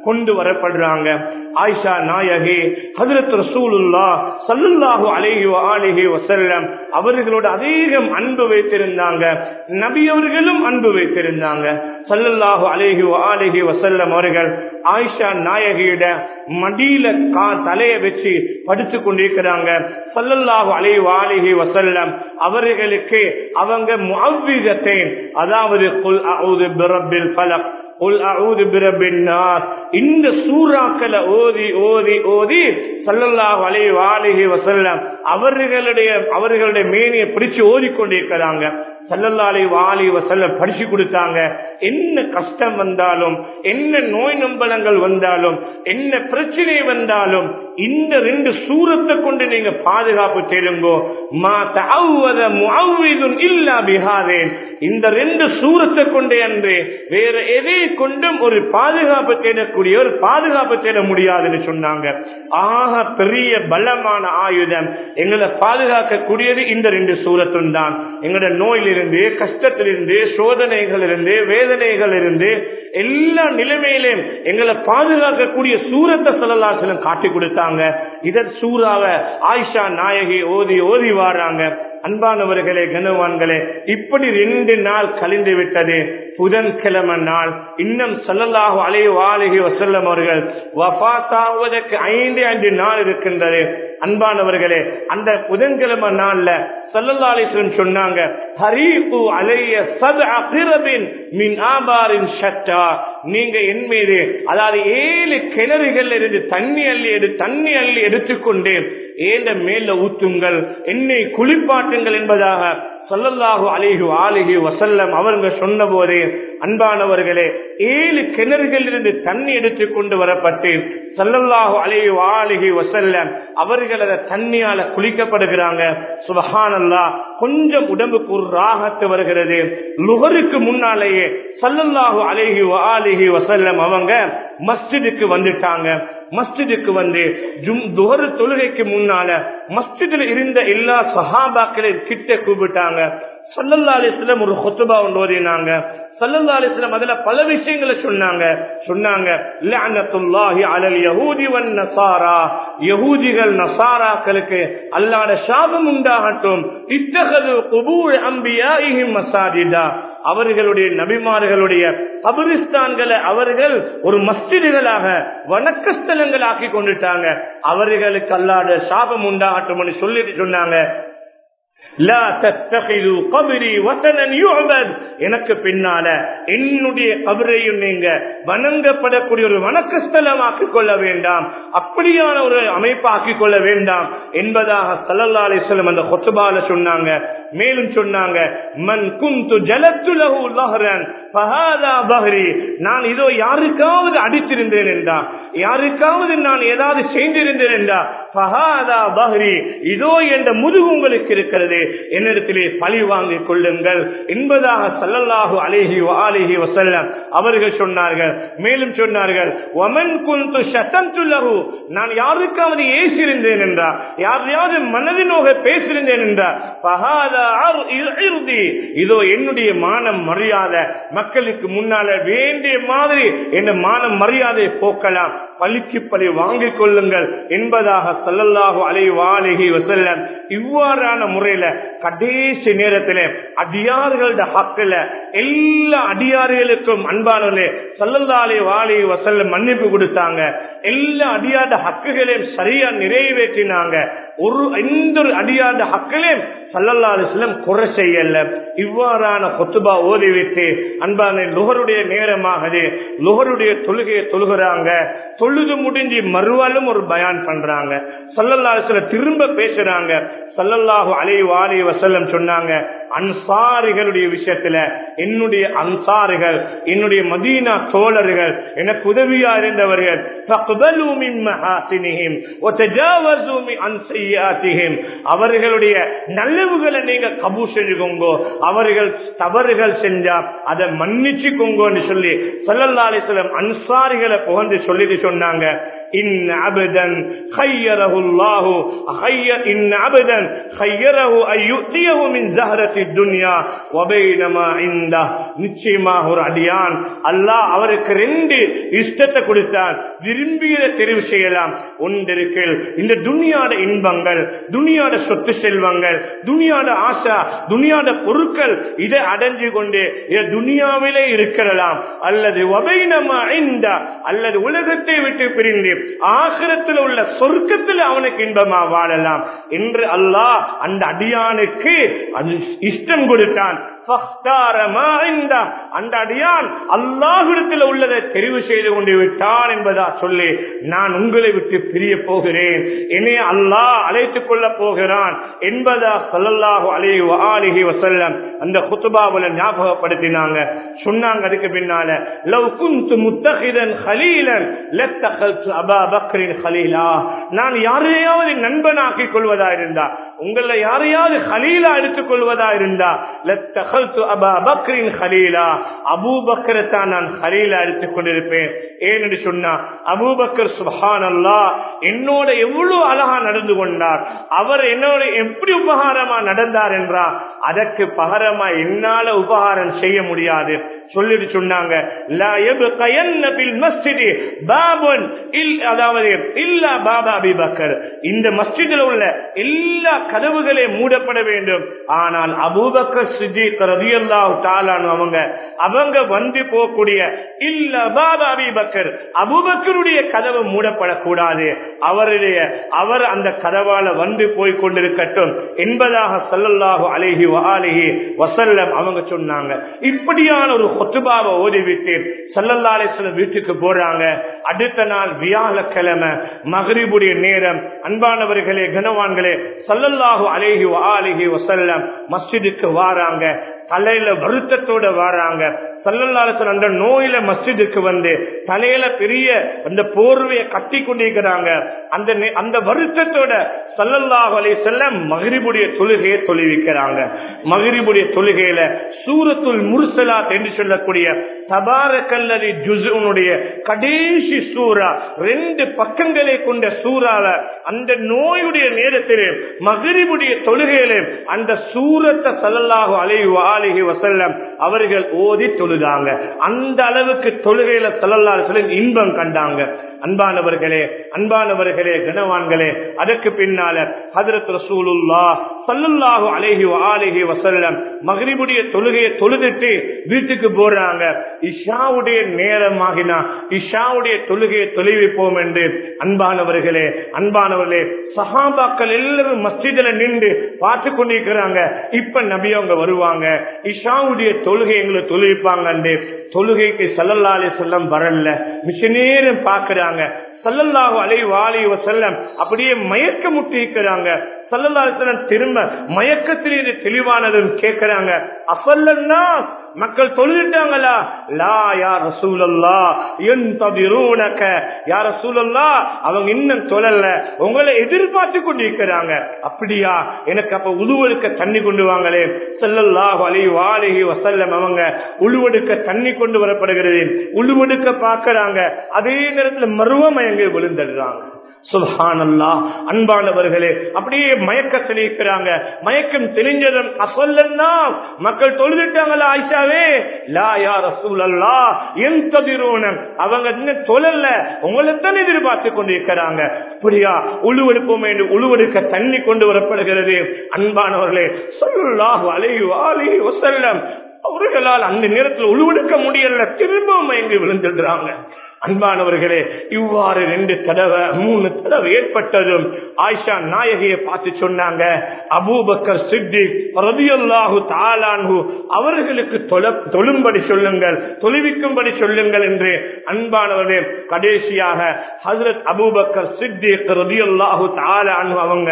கொண்டு வரப்படுறாங்க ஆயிஷா நாயகி ஹதரத் ரசூலுல்லா சல்லுல்லாஹு அலைஹி ஆலிஹி வசல்லம் அவர்களோட அதிகம் அன்பு வைத்திருந்தாங்க நபி அவர்களும் அன்பு வைத்திருந்தாங்க சல்லுல்லாஹு அலைஹி ஆலிஹி வசல்லம் அவர்கள் ஆயிஷா நாயகியிட மடியில கா தலைய வச்சு படுத்து கொண்டிருக்கிறாங்க சல்லல்லாஹு அலைஹி ஆலிஹி வசல்லம் அவர்களுக்கு அவங்க முஅவ்விதத்தை அதாவது குல் அஊது பிரப்பில் ஃபலக் குல் அஊது பிரப்பின் நாஸ் இந்த சூறாக்களை ஓதி ஓதி ஓதி சல்லல்லாஹு அலைஹி ஆலிஹி வசல்லம் அவர்களுடைய அவர்களுடைய மேனியை பிடிச்சு ஓதிக்கொண்டிருக்கிறாங்க சல்லல்லா அலி வாலி வசல்லம் படிச்சு கொடுத்தாங்க என்ன கஷ்டம் வந்தாலும் என்ன நோய் நம்பலங்கள் வந்தாலும் என்ன பிரச்சனை வந்தாலும் இந்த ரெண்டு சூரத்தை கொண்டு நீங்க பாதுகாப்பு தேடுங்கோ மா தஅவ்வத முஅவ்விதுன் இல்லா பிஹாதேன் இந்த ரெண்டு சூரத்தை கொண்டே அன்று வேற எதை கொண்டும் ஒரு பாதுகாப்பு தேடக்கூடிய ஒரு பாதுகாப்பு தேட முடியாதுன்னு சொன்னாங்க ஆக பெரிய பலமான ஆயுதம் எங்களை பாதுகாக்கக்கூடியது இந்த ரெண்டு சூரத்தும் தான் எங்களோட நோயிலிருந்து கஷ்டத்திலிருந்து சோதனைகள் இருந்து வேதனைகள் இருந்து எல்லா நிலைமையிலும் எங்களை பாதுகாக்கக்கூடிய சூரத்தை சொல்லலாசலம் காட்டி கொடுத்தாங்க இதன் சூறாவ ஆயிஷா நாயகி ஓதி ஓதி வாராங்க அன்பானவர்களே கனவான்களே இப்படி ரெண்டு நாள் கழிந்து விட்டது புதன்கிழமை நாள் இன்னும் சொல்லலாக அலைய வாழகி வசல்லம் அவர்கள் வபாத்தாவதற்கு ஐந்து ஐந்து நாள் இருக்கின்றது அன்பானவர்களே அந்த புதன்கிழமை நாள்ல சல்லல்லா அலிஸ்வன் சொன்னாங்க ஹரீபு அலைய சத் அகிரபின் மின் ஆபாரின் ஷட்டா நீங்க என் மீது அதாவது ஏழு கிணறுகள் இருந்து தண்ணி அள்ளி எடு தண்ணி அள்ளி எடுத்துக்கொண்டு ஏந்த மேல ஊத்துங்கள் என்னை குளிப்பாட்டுங்கள் என்பதாக சொல்லல்லாஹு அலிஹு ஆலிஹி வசல்லம் அவங்க சொன்ன போதே அன்பானவர்களே ஏழு கிணறுகள் இருந்து தண்ணி எடுத்து கொண்டு வரப்பட்டு சல்லல்லாஹு அலிஹு ஆலிஹி வசல்லம் அவர்கள் அதை தண்ணியால குளிக்கப்படுகிறாங்க சுபஹானல்லா கொஞ்சம் உடம்புக்கு ஒரு ராகத்து வருகிறது லுகருக்கு முன்னாலேயே சல்லல்லாஹு அலிஹி ஆலிஹி வசல்லம் அவங்க மஸ்ஜிதுக்கு வந்துட்டாங்க மஸ்ஜிதுக்கு வந்து ஜும் துஹர் தொழுகைக்கு முன்னால மஸ்ஜிதில் இருந்த எல்லா சஹாபாக்களையும் கிட்ட கூப்பிட்டாங்க சல்லல்லா அலிஸ்லம் ஒரு கொத்துபா ஒன்று ஓதினாங்க சல்லல்லா அலிஸ்லம் அதுல பல விஷயங்களை சொன்னாங்க சொன்னாங்க லஅனத்துல்லாஹி அலல் யஹூதி வன் நஸாரா யஹூதிகள் நஸாராக்களுக்கு அல்லாஹ்ட சாபம் உண்டாகட்டும் இத்தகது குபூர் அம்பியாயிஹிம் மசாஜிதா அவர்களுடைய நபிமார்களுடைய கபிரிஸ்தான்களை அவர்கள் ஒரு மஸ்ஜிதுகளாக வணக்கஸ்தலங்களாக்கி கொண்டுட்டாங்க அவர்களுக்கு அல்லாத சாபம் உண்டாகட்டும் சொல்லிட்டு சொன்னாங்க எனக்கு பின்னால என்னுடைய கபரையும் நீங்க வணங்கப்படக்கூடிய ஒரு வணக்கஸ்தலமாக்கிக் கொள்ள வேண்டாம் அப்படியான ஒரு அமைப்பாக்கிக் கொள்ள வேண்டாம் என்பதாக சல்லல்லா அலிஸ்லம் அந்த கொத்துபால சொன்னாங்க மேலும் சொன்னாங்க மன் குந்து ஜலத்துலகு லஹரன் பஹாதா பஹ்ரி நான் இதோ யாருக்காவது அடித்திருந்தேன் என்றா யாருக்காவது நான் ஏதாவது செய்திருந்தேன் என்றா பஹாதா பஹ்ரி இதோ என்ற முதுகு உங்களுக்கு இருக்கிறது என்னிடத்திலே பழி வாங்கிக் கொள்ளுங்கள் என்பதாக சல்லல்லாஹு அலேஹி அலேஹி வசல்லம் அவர்கள் சொன்னார்கள் மேலும் சொன்னார்கள் ஒமன் குந்து சத்தந்துல்லகு நான் யாருக்காவது ஏசிருந்தேன் என்றா யாரையாவது மனதினோக பேசியிருந்தேன் என்றா பகாதா இதோ என்னுடைய மானம் மரியாதை மக்களுக்கு முன்னால வேண்டிய மாதிரி என்ன மானம் மரியாதை போக்கலாம் பழிக்கு பழி வாங்கிக் கொள்ளுங்கள் என்பதாக சல்லல்லாஹு அலை வாலிகி வசல்லம் இவ்வாறான முறையில கடைசி நேரத்தில் அடியார்களோட ஹக்கில எல்லா அடியார்களுக்கும் அன்பானவர்களே சல்லல்லாலே வாலி வசல்லம் மன்னிப்பு கொடுத்தாங்க எல்லா அடியாத ஹக்குகளையும் சரியா நிறைவேற்றினாங்க ஒரு எந்த ஒரு அடியாத ஹக்களையும் சல்லல்லா அலிஸ்லம் குறை செய்யல இவ்வாறான கொத்துபா ஓதிவிட்டு அன்பான லுகருடைய நேரமாகுது லுகருடைய தொழுகையை தொழுகிறாங்க தொழுது முடிஞ்சு மறுவாலும் ஒரு பயான் பண்றாங்க சல்லல்லா அலிஸ்லம் திரும்ப பேசுறாங்க சல்லல்லாஹு அலை வாலி வசல்லம் சொன்னாங்க அன்சாரிகளுடைய விஷயத்துல என்னுடைய அன்சாரிகள் என்னுடைய மதீனா தோழர்கள் எனக்கு உதவியா இருந்தவர்கள் அவர்களுடைய நல்லவுகளை நீங்க கபூ செஞ்சுக்கோங்கோ அவர்கள் தவறுகள் செஞ்சா அதை மன்னிச்சுக்கோங்கன்னு சொல்லி சொல்லல்லாலிசலம் அன்சாரிகளை புகழ்ந்து சொல்லிட்டு சொன்னாங்க இன் அபதன் خيره خير إن عبدا خيره أن يؤتيه من زهرة الدنيا وبينما عنده நிச்சயமாக ஒரு அடியான் அல்லாஹ் அவருக்கு ரெண்டு இஷ்டத்தை கொடுத்தான் விரும்பியத தெரிவு செய்யலாம் ஒன்றிருக்கில் இந்த துனியாட இன்பங்கள் துனியாட சொத்து செல்வங்கள் துனியாட ஆசா துனியாட பொருட்கள் இதை அடைஞ்சு கொண்டு இதை துனியாவிலே இருக்கலாம் அல்லது வபைனமா ஐந்தா அல்லது உலகத்தை விட்டு பிரிந்து ஆகிரத்தில் உள்ள சொர்க்கத்தில் அவனுக்கு இன்பமா வாழலாம் என்று அல்லாஹ் அந்த அடியானுக்கு அது இஷ்டம் கொடுத்தான் அந்த அடியான் அல்லாஹிடத்தில் உள்ளதை தெரிவு செய்து கொண்டு விட்டான் என்பதா சொல்லி நான் உங்களை விட்டு பிரிய போகிறேன் என்னை அல்லாஹ் அழைத்துக் கொள்ள போகிறான் என்பதா சொல்லல்லாஹு அலைஹி ஆலிஹி வசல்லம் அந்த குத்துபாவுல ஞாபகப்படுத்தினாங்க சொன்னாங்க அதுக்கு பின்னால லவ் குந்து முத்தகிதன் ஹலீலன் லத்தகல்து அபா பக்ரின் ஹலீலா நான் யாரையாவது நண்பனாக்கிக் கொள்வதா இருந்தா உங்களை யாரையாவது ஹலீலா எடுத்துக் கொள்வதா இருந்தா லத்தக அபூபக்கரைத்தான் நான் ஹலீலா எடுத்துக் கொண்டிருப்பேன் ஏன்னு சொன்னா அபூபக்கர் சுஹான் அல்லா என்னோட எவ்வளவு அழகா நடந்து கொண்டார் அவர் என்னோட எப்படி உபகாரமா நடந்தார் என்றா அதற்கு பகரமா என்னால உபகாரம் செய்ய முடியாது சொல்லிட்டு சொன்னாங்க அதாவது இல்லா பாபா அபிபக்கர் இந்த மஸ்ஜிதில் உள்ள எல்லா கதவுகளையும் மூடப்பட வேண்டும் ஆனால் அபூபக்கர் சித்திக் ரதியல்லாஹு தாலானு அவங்க அவங்க வந்து போகக்கூடிய இல்ல பாபா அபிபக்கர் அபுபக்கருடைய கதவு மூடப்படக்கூடாது அவருடைய அவர் அந்த கதவால வந்து போய் கொண்டிருக்கட்டும் என்பதாக சல்லல்லாஹு அலைஹி வஆலிஹி வசல்லம் அவங்க சொன்னாங்க இப்படியான ஒரு கொத்துபாவை ஓதிவிட்டு சல்லல்லா அலிஸ்லம் வீட்டுக்கு போறாங்க அடுத்த நாள் வியாழக்கிழமை மகரிபுடைய நேரம் அன்பானவர்களே கனவான்களே சல்லல்லாஹு அலேஹி வஆலிஹி வசல்லம் மஸ்ஜிதுக்கு வாராங்க தலையில வருத்தத்தோட வராங்க சல்லல்லாசன் அந்த நோயில மஸ்ஜிதுக்கு வந்து தலையில பெரிய அந்த போர்வையை கட்டி கொண்டிருக்கிறாங்க அந்த அந்த வருத்தத்தோட சல்லல்லாஹ் அலி செல்லம் மகிரிபுடைய தொழுகையை தொழுவிக்கிறாங்க மகிரிபுடைய தொழுகையில சூரத்துல் முர்சலாத் என்று சொல்லக்கூடிய தபார கல்லதி ஜுசுனுடைய கடைசி சூறா ரெண்டு பக்கங்களை கொண்ட சூறால அந்த நோயுடைய நேரத்திலே மகிரிபுடைய தொழுகையிலே அந்த சூரத்தை சல்லல்லாஹு அலைஹி ஆலிஹி வசல்லம் அவர்கள் ஓதி தொழுதாங்க அந்த அளவுக்கு தொழுகையில சல்லல்லாஹு இன்பம் கண்டாங்க அன்பானவர்களே அன்பானவர்களே கனவான்களே அதற்கு பின்னால ஹதரத் ரசூலுல்லா சல்லல்லாஹு அலைஹி ஆலிஹி வசல்லம் மகிரிபுடைய தொழுகையை தொழுதுட்டு வீட்டுக்கு போறாங்க இஷாவுடைய நேரமாகினா இஷாவுடைய தொழுகையை தொலைவிப்போம் என்று அன்பானவர்களே அன்பானவர்களே சஹாபாக்கள் எல்லாரும் மஸ்ஜிதில் நின்று பார்த்து கொண்டிருக்கிறாங்க இப்ப நபி அவங்க வருவாங்க இஷாவுடைய தொழுகை எங்களை தொழுவிப்பாங்க தொழுகைக்கு சல்லல்லாலே செல்லம் வரல மிச்ச நேரம் பாக்குறாங்க சல்லல்லாஹு அலை வாலி செல்லம் அப்படியே மயக்க முட்டிக்கிறாங்க சல்லல்லாஹு திரும்ப மயக்கத்திலே தெளிவானதும் கேட்கிறாங்க அசல்லன்னா மக்கள் தொழுதுட்டாங்களா லா யார் ரசூலல்லா என் தபிரூனக்க யார் ரசூலல்லா அவங்க இன்னும் தொழல உங்களை எதிர்பார்த்து கொண்டிருக்கிறாங்க அப்படியா எனக்கு அப்ப உழுவெடுக்க தண்ணி கொண்டு வாங்களே செல்லல்லாஹு அலி வாலிஹி வசல்லம் அவங்க உழுவெடுக்க தண்ணி கொண்டு வரப்படுகிறது உழுவெடுக்க பாக்குறாங்க அதே நேரத்தில் மருவமயங்க விழுந்துடுறாங்க சுல்ஹானல்லா அன்பானவர்களே அப்படியே மயக்கத்தில் இருக்கிறாங்க மயக்கம் தெளிஞ்சதும் அசல்லன்னா மக்கள் தொழுதுட்டாங்களா ஆயிஷாவே லா யா ரசூலல்லா என் ததிரோனம் அவங்க இன்னும் தொழல உங்களை தான் எதிர்பார்த்து கொண்டிருக்கிறாங்க அப்படியா உழுவெடுப்போம் என்று உழுவெடுக்க தண்ணி கொண்டு வரப்படுகிறது அன்பானவர்களே சொல்லாஹு அலையு ஆலி வசல்லம் அவர்களால் அந்த நேரத்தில் உழுவெடுக்க முடியல திரும்ப மயங்கி விழுந்துடுறாங்க அன்பானவர்களே இவ்வாறு ரெண்டு தடவை மூணு தடவை ஏற்பட்டதும் ஆயிஷா நாயகியை பார்த்து சொன்னாங்க அபூபக்கர் சித்தி ரதியல்லாஹு தாலான்ஹு அவர்களுக்கு தொழும்படி சொல்லுங்கள் தொழுவிக்கும்படி சொல்லுங்கள் என்று அன்பானவர்களே கடைசியாக ஹசரத் அபூபக்கர் சித்தி ரதியல்லாஹு தாலான்ஹு அவங்க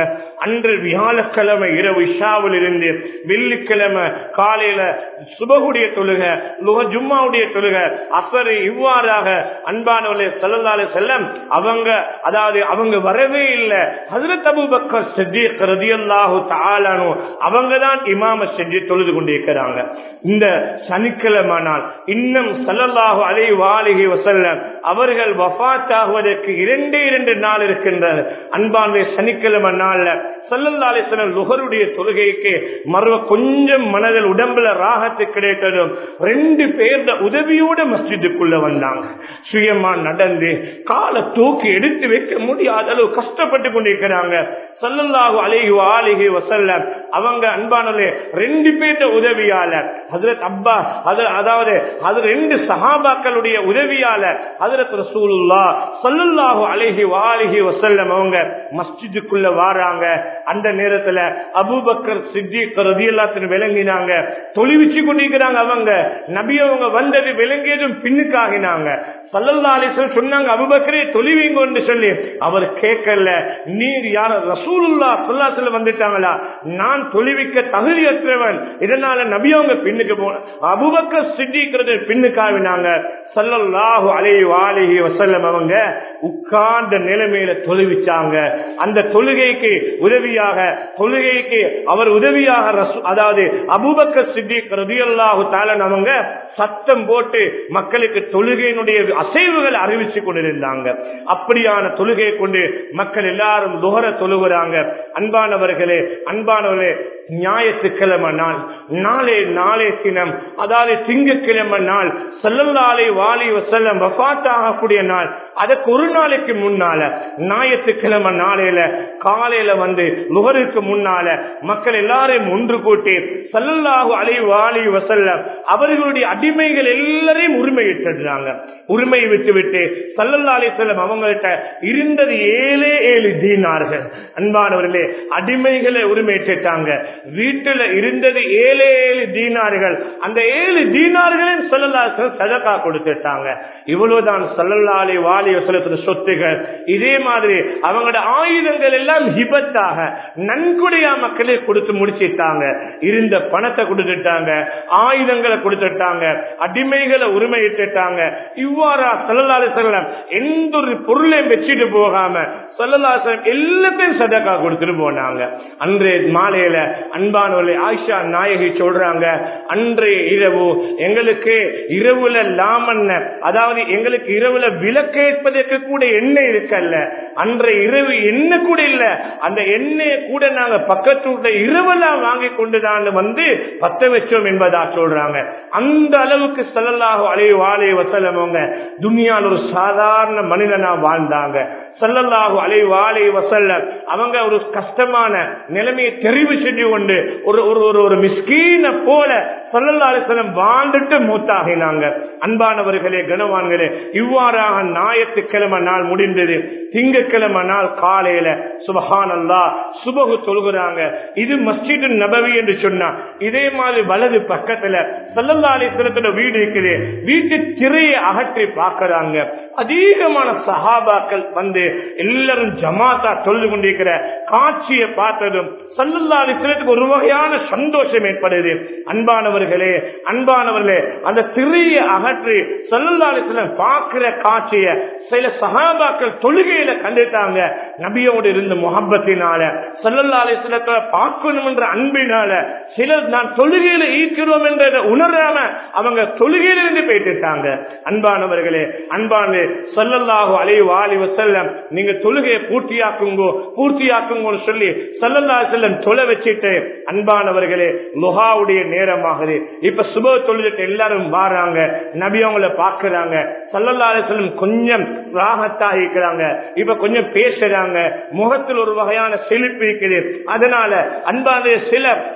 அன்று வியாழக்கிழமை இரவு இஷாவில் இருந்து வெள்ளிக்கிழமை காலையில சுபகுடைய தொழுக லுக ஜும்மாவுடைய தொழுக அசரு இவ்வாறாக அன்பானவர்களே செல்லலாலே செல்லம் அவங்க அதாவது அவங்க வரவே இல்லை ஹசரத் அபூபக்கர் சித்திக் ரதியல்லாஹு தஆலானு அவங்க தான் இமாம செஞ்சு தொழுது கொண்டிருக்கிறாங்க இந்த சனிக்கிழமை நாள் இன்னும் சல்லல்லாஹு அலை வாலிகி வசல்லம் அவர்கள் வஃத் ஆகுவதற்கு இரண்டே இரண்டு நாள் இருக்கின்றது அன்பான சனிக்கிழமை நாள்ல சல்லல்லா அலிஸ்லாம் லுகருடைய தொழுகைக்கு மறுவ கொஞ்சம் மனதில் உடம்புல ராகத்து கிடைத்ததும் ரெண்டு பேர்த உதவியோட மஸ்ஜிதுக்குள்ள வந்தாங்க சுயமா நடந்து காலை தூக்கி எடுத்து வைக்க முடியாத அளவு கஷ்டப்பட்டு கொண்டிருக்கிறாங்க சல்லல்லாஹு அலைஹி ஆலிஹி வசல்லம் அவங்க அன்பானலே ரெண்டு பேர்த்த உதவியால ஹசரத் அப்பா அதாவது அது ரெண்டு சஹாபாக்களுடைய உதவியால ஹசரத் ரசூலுல்லா சல்லல்லாஹு அலைஹி வாலிஹி வசல்லம் அவங்க மஸ்ஜிதுக்குள்ள வாராங்க அந்த நேரத்துல அபூபக்கர் சித்திக் ரதியல்லாத்தின் விளங்கினாங்க தொழிவிச்சு கொண்டிருக்கிறாங்க அவங்க நபி அவங்க வந்தது விளங்கியதும் பின்னுக்காகினாங்க சல்லல்லா அலிஸ்வல் சொன்னாங்க அபுபக்கரே தொழிவிங்கன்னு சொல்லி அவர் கேட்கல நீர் யார ரசூலுல்லா சொல்லாத்துல வந்துட்டாங்களா நான் தொழிவிக்க தகுதியற்றவன் இதனால நபி அவங்க பின்னுக்கு போன அபுபக்கர் சித்திக்கிறது பின்னுக்காவினாங்க சல்லல்லாஹு அலைஹி வாலிஹி வசல்லம் அவங்க உட்கார்ந்த நிலைமையில தொழுவிச்சாங்க அந்த தொழுகைக்கு உதவியாக தொழுகைக்கு அவர் உதவியாக ரசூ- அதாவது அபூபக்கர் சித்திக் ரதியல்லாஹு தாலன் அவங்க சத்தம் போட்டு மக்களுக்கு தொழுகையினுடைய அசைவுகளை அறிவிச்சு கொண்டிருந்தாங்க அப்படியான தொழுகையை கொண்டு மக்கள் எல்லாரும் துகர தொழுகிறாங்க அன்பானவர்களே அன்பானவர்களே ஞாயிற்றுக்கிழமை நாள் நாளே நாளே தினம் அதாவது திங்கக்கிழமை நாள் செல்லல்லாலை வாலி வசல்லம் வஃத்தாகக்கூடிய நாள் அதற்கு ஒரு நாளைக்கு முன்னால ஞாயிற்றுக்கிழமை நாளையில காலையில வந்து லுகருக்கு முன்னால மக்கள் எல்லாரையும் ஒன்று கூட்டி சல்லல்லாஹு அலை வாலி வசல்லம் அவர்களுடைய அடிமைகள் எல்லாரையும் உரிமையிட்டுறாங்க உரிமை விட்டு விட்டு சல்லல்லா அலிசல்லம் அவங்கள்ட்ட இருந்தது ஏழே ஏழு தீனார்கள் அன்பானவர்களே அடிமைகளை உரிமையிட்டாங்க வீட்டுல இருந்தது ஏழு ஏழு தீனார்கள் அந்த ஏழு தீனார்களையும் சல்லல்லா சதக்கா கொடுத்துட்டாங்க இவ்வளவுதான் சல்லல்லா அலி வாலி வசலத்துல சொத்துகள் இதே மாதிரி அவங்களோட ஆயுதங்கள் எல்லாம் ஹிபத்தாக நன்கொடையா மக்களே கொடுத்து முடிச்சிட்டாங்க இருந்த பணத்தை கொடுத்துட்டாங்க ஆயுதங்களை கொடுத்துட்டாங்க அடிமைகளை உரிமையிட்டுட்டாங்க இவ்வாறா சல்லல்லாஹு செல்லம் எந்த ஒரு பொருளையும் வச்சுட்டு போகாம சல்லல்லாஹு அலைஹி வஸல்லம் எல்லாத்தையும் சதக்கா கொடுத்துட்டு போனாங்க அன்றைய மாலையில அன்பானவர்களே ஆயிஷா நாயகி சொல்றாங்க அன்றைய இரவு எங்களுக்கு இரவுல லாமன்ன அதாவது எங்களுக்கு இரவுல விளக்கேற்பதற்கு கூட எண்ணெய் இருக்கல்ல அன்றைய இரவு எண்ணெய் கூட இல்ல அந்த எண்ணெயை கூட நாங்க பக்கத்து வீட்டுல இரவெல்லாம் வாங்கி கொண்டுதான் வந்து பத்த வச்சோம் என்பதா சொல்றாங்க அந்த அளவுக்கு சல்லல்லாஹு அலைஹி வாலே வசல்லம் அவங்க துனியால் ஒரு சாதாரண மனிதனா வாழ்ந்தாங்க சல்லல்லாஹு அலைஹி வாலே வசல்லம் அவங்க ஒரு கஷ்டமான நிலைமையை தெரிவு செஞ்சு கொண்டு ஒரு ஒரு ஒரு ஒரு மிஸ்கீன போல சல்லல்லா அலிஸ்லம் வாழ்ந்துட்டு மூத்தாகினாங்க அன்பானவர்களே கனவான்களே இவ்வாறாக ஞாயிற்றுக்கிழமை நாள் முடிந்தது திங்கக்கிழமை நாள் காலையில சுபஹான் அல்லா சுபகு தொழுகிறாங்க இது மஸ்ஜிது நபவி என்று சொன்னா இதே மாதிரி வலது பக்கத்துல சல்லல்லா அலிஸ்லத்துல வீடு இருக்குது வீட்டு திரையை அகற்றி பார்க்கறாங்க அதிகமான சஹாபாக்கள் வந்து எல்லாரும் ஜமாத்தா தொழுது கொண்டிருக்கிற காட்சியை பார்த்ததும் சல்லல்லா அலிஸ்லத்துக்கு ஒரு வகையான சந்தோஷம் ஏற்படுது அன்பானவர்களே அன்பானவர்களே அந்த திரையை அகற்றி சல்லல்லா அலிஸ்லம் பார்க்கிற காட்சியை சில சஹாபாக்கள் தொழுகையில கண்டுட்டாங்க நபியோடு இருந்த முகப்பத்தினால சல்லல்லா அலிஸ்லத்தை பார்க்கணும் என்ற அன்பினால சிலர் நான் தொழுகையில ஈர்க்கிறோம் என்ற உணராம அவங்க தொழுகையில இருந்து போயிட்டுட்டாங்க அன்பானவர்களே அன்பான சல்லல்லாஹு அலைஹி வாலி வஸல்லம் நீங்க தொழுகையை பூர்த்தியாக்குங்கோ பூர்த்தியாக்குங்கோன்னு சொல்லி சல்லல்லா செல்லம் தொலை வச்சுட்டு அன்பானவர்களே லுஹாவுடைய நேரமாகுது இப்ப சுப தொழுதுட்டு எல்லாரும் வாராங்க நபி அவங்கள பாக்குறாங்க சல்லல்லா செல்லம் கொஞ்சம் ராகத்தாக இருக்கிறாங்க இப்ப கொஞ்சம் பேசுறாங்க முகத்தில் ஒரு வகையான செழிப்பு இருக்குது அதனால அன்பான சில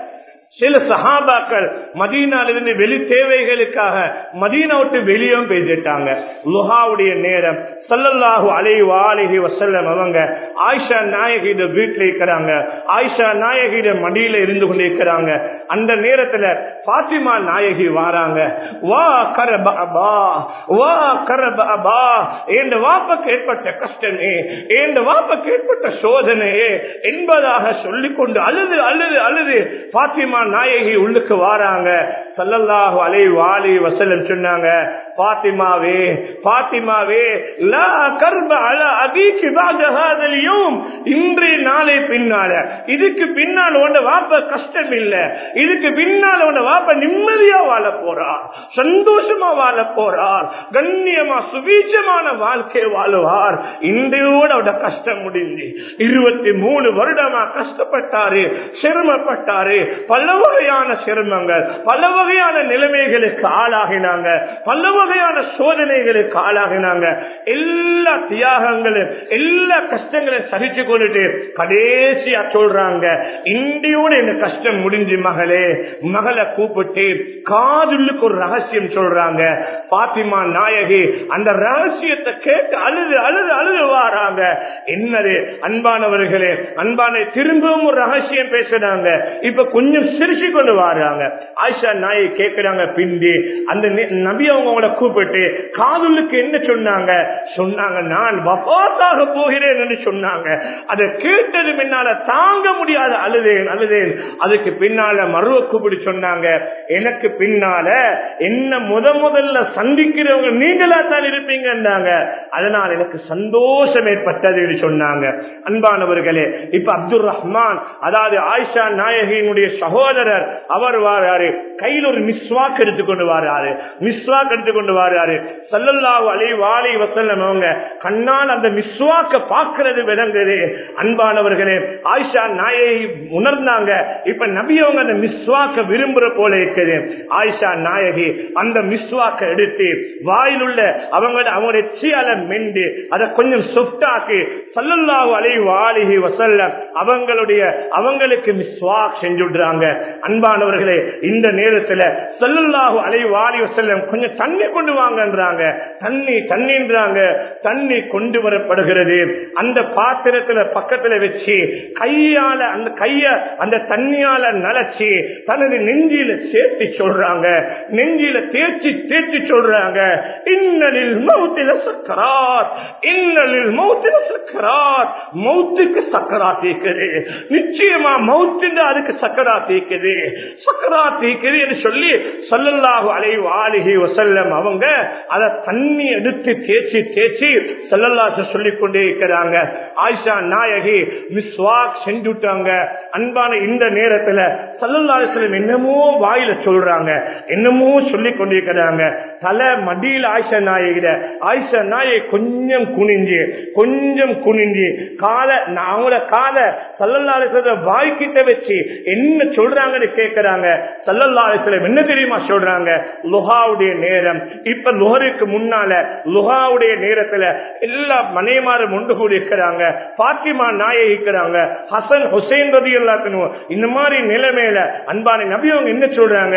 சில சஹாபாக்கள் மதீனாலிருந்து வெளி தேவைகளுக்காக மதீனா விட்டு வெளியும் பேசிட்டாங்க லுஹாவுடைய நேரம் சல்லல்லாஹு அலைஹி வாலிஹி வசல்லம் அவங்க ஆயிஷா நாயகிட வீட்டுல இருக்கிறாங்க ஆயிஷா நாயகிட மடியில இருந்து கொண்டு இருக்கிறாங்க அந்த நேரத்துல பாத்திமா நாயகி வாராங்க வா கரபா வா கரபா என் வாப்பக்கு ஏற்பட்ட கஷ்டமே என் வாப்பக்கு ஏற்பட்ட சோதனையே என்பதாக சொல்லிக்கொண்டு அழுது அழுது அழுது பாத்திமா நாயகி உள்ளுக்கு வாராங்க சல்லல்லாஹு அலை வாலி வசலம் சொன்னாங்க பாத்திமாவே பாத்திமாவே லா கர்ப அல அபீக்கு பாத ஹாதல் யௌம் இன்றைய நாளை பின்னால இதுக்கு பின்னால் உண்ட வாப்ப கஷ்டம் இல்ல இதுக்கு பின்னால் உண்ட வாப்ப நிம்மதியா வாழ போறார் சந்தோஷமா வாழ போறார் கண்ணியமா சுபீச்சமான வாழ்க்கை வாழுவார் இன்றையோட அவட கஷ்டம் முடிஞ்சு இருபத்தி மூணு வருடமா கஷ்டப்பட்டாரு சிரமப்பட்டாரு பல வகையான சிரமங்கள் பல வகையான நிலைமைகளுக்கு ஆளாகினாங்க பல வகையான சோதனைகளுக்கு ஆளாகினாங்க எல்லா தியாகங்களும் எல்லா கஷ்டங்களையும் சகிச்சு கொண்டுட்டு கடைசியா சொல்றாங்க இந்தியோட இந்த கஷ்டம் முடிஞ்சு மகளே மகளை கூப்பிட்டு காதுள்ளுக்கு ஒரு ரகசியம் சொல்றாங்க பாத்திமா நாயகி அந்த ரகசியத்தை கேட்டு அழுது அழுது அழுது வாராங்க என்னது அன்பானவர்களே அன்பான திரும்பவும் ஒரு ரகசியம் பேசுறாங்க இப்ப கொஞ்சம் சிரிச்சு கொண்டு வராங்க ஆயிஷா நாயை கேட்கிறாங்க பிந்தி அந்த நபி அவங்க அவங்கள கூப்பிட்டு காதுலுக்கு என்ன சொன்னாங்க சொன்னாங்க நான் வபாத்தாக போகிறேன் என்று சொன்னாங்க அதை கேட்டது பின்னால தாங்க முடியாத அழுதேன் அழுதேன் அதுக்கு பின்னால மருவ கூப்பிட்டு சொன்னாங்க எனக்கு பின்னால என்ன முத முதல்ல சந்திக்கிறவங்க நீங்களா தான் இருப்பீங்கன்னாங்க அதனால் எனக்கு சந்தோஷம் ஏற்பட்டது என்று சொன்னாங்க அன்பானவர்களே இப்ப அப்துல் ரஹ்மான் அதாவது ஆயிஷா நாயகியினுடைய சகோதரர் அவர் வாராரு கையில் ஒரு மிஸ்வாக் எடுத்துக்கொண்டு வாராரு மிஸ்வாக் எடுத்துக்கொண்டு வாராரு சல்லல்லாஹு அலை வாலை வசல்லம் அவங்க கண்ணால் அந்த மிஸ்வாக்க பாக்குறது விளங்குது அன்பானவர்களே ஆயிஷா நாயை உணர்ந்தாங்க இப்ப நபி அவங்க அந்த மிஸ்வாக்க விரும்புற போல இருக்குது ஆயிஷா நாயகி அந்த மிஸ்வாக்க எடுத்து வாயில் உள்ள அவங்க அவங்களுடைய சீல மெண்டு அதை கொஞ்சம் சொஃப்டாக்கி சல்லல்லாஹு அலை வாலிஹி வசல்லம் அவங்களுடைய அவங்களுக்கு மிஸ்வாக் செஞ்சுடுறாங்க அன்பானவர்களே இந்த நேரத்துல சல்லல்லாஹு அலை வாலி வசல்லம் கொஞ்சம் தண்ணி கொண்டு வாங்கன்றாங்க தண்ணி தண்ணின்றாங்க தண்ணி கொண்டு வரப்படுகிறது அந்த பாத்திரத்துல பக்கத்துல வச்சு கையால அந்த கைய அந்த தண்ணியால நலச்சி தனது நெஞ்சில சேர்த்து சொல்றாங்க நெஞ்சில தேய்ச்சி தேய்ச்சி சொல்றாங்க இன்னலில் மௌத்தில சக்கராத் இன்னலில் மௌத்தில சக்கராத் மௌத்துக்கு சக்கரா தேக்குது நிச்சயமா மௌத்து அதுக்கு சக்கரா தேக்குது சக்கரா தேக்குது என்று சொல்லி சொல்லல்லாஹு அலை வாலிகி வசல்லம் அவங்க அத தண்ணி எடுத்து தேய்ச்சி தேய்ச்சி செல்லல்லாச சொல்லிக் கொண்டே இருக்கிறாங்க ஆயிஷா நாயகி மிஸ்வாக் செஞ்சுட்டாங்க அன்பான இந்த நேரத்துல சல்லல்லாசலம் என்னமோ வாயில சொல்றாங்க என்னமோ சொல்லிக் கொண்டிருக்கிறாங்க தலை மடியில் ஆயிஷா நாயகிட ஆயிஷா நாயை கொஞ்சம் குனிஞ்சு கொஞ்சம் குனிஞ்சு கால அவங்களோட கால சல்லல்லாசல வாய்க்கிட்ட வச்சு என்ன சொல்றாங்கன்னு கேட்கிறாங்க சல்லல்லாசலம் என்ன தெரியுமா சொல்றாங்க லுஹாவுடைய நேரம் இப்ப லுஹருக்கு முன்னால லுஹாவுடைய நேரத்துல எல்லா மனைமாரும் ஒன்று கூடி இருக்கிறாங்க பாத்திமா நாயை இருக்கிறாங்க ஹசன் ஹுசைன் ரதி எல்லாத்தினும் இந்த மாதிரி நிலைமையில அன்பான நபி அவங்க என்ன சொல்றாங்க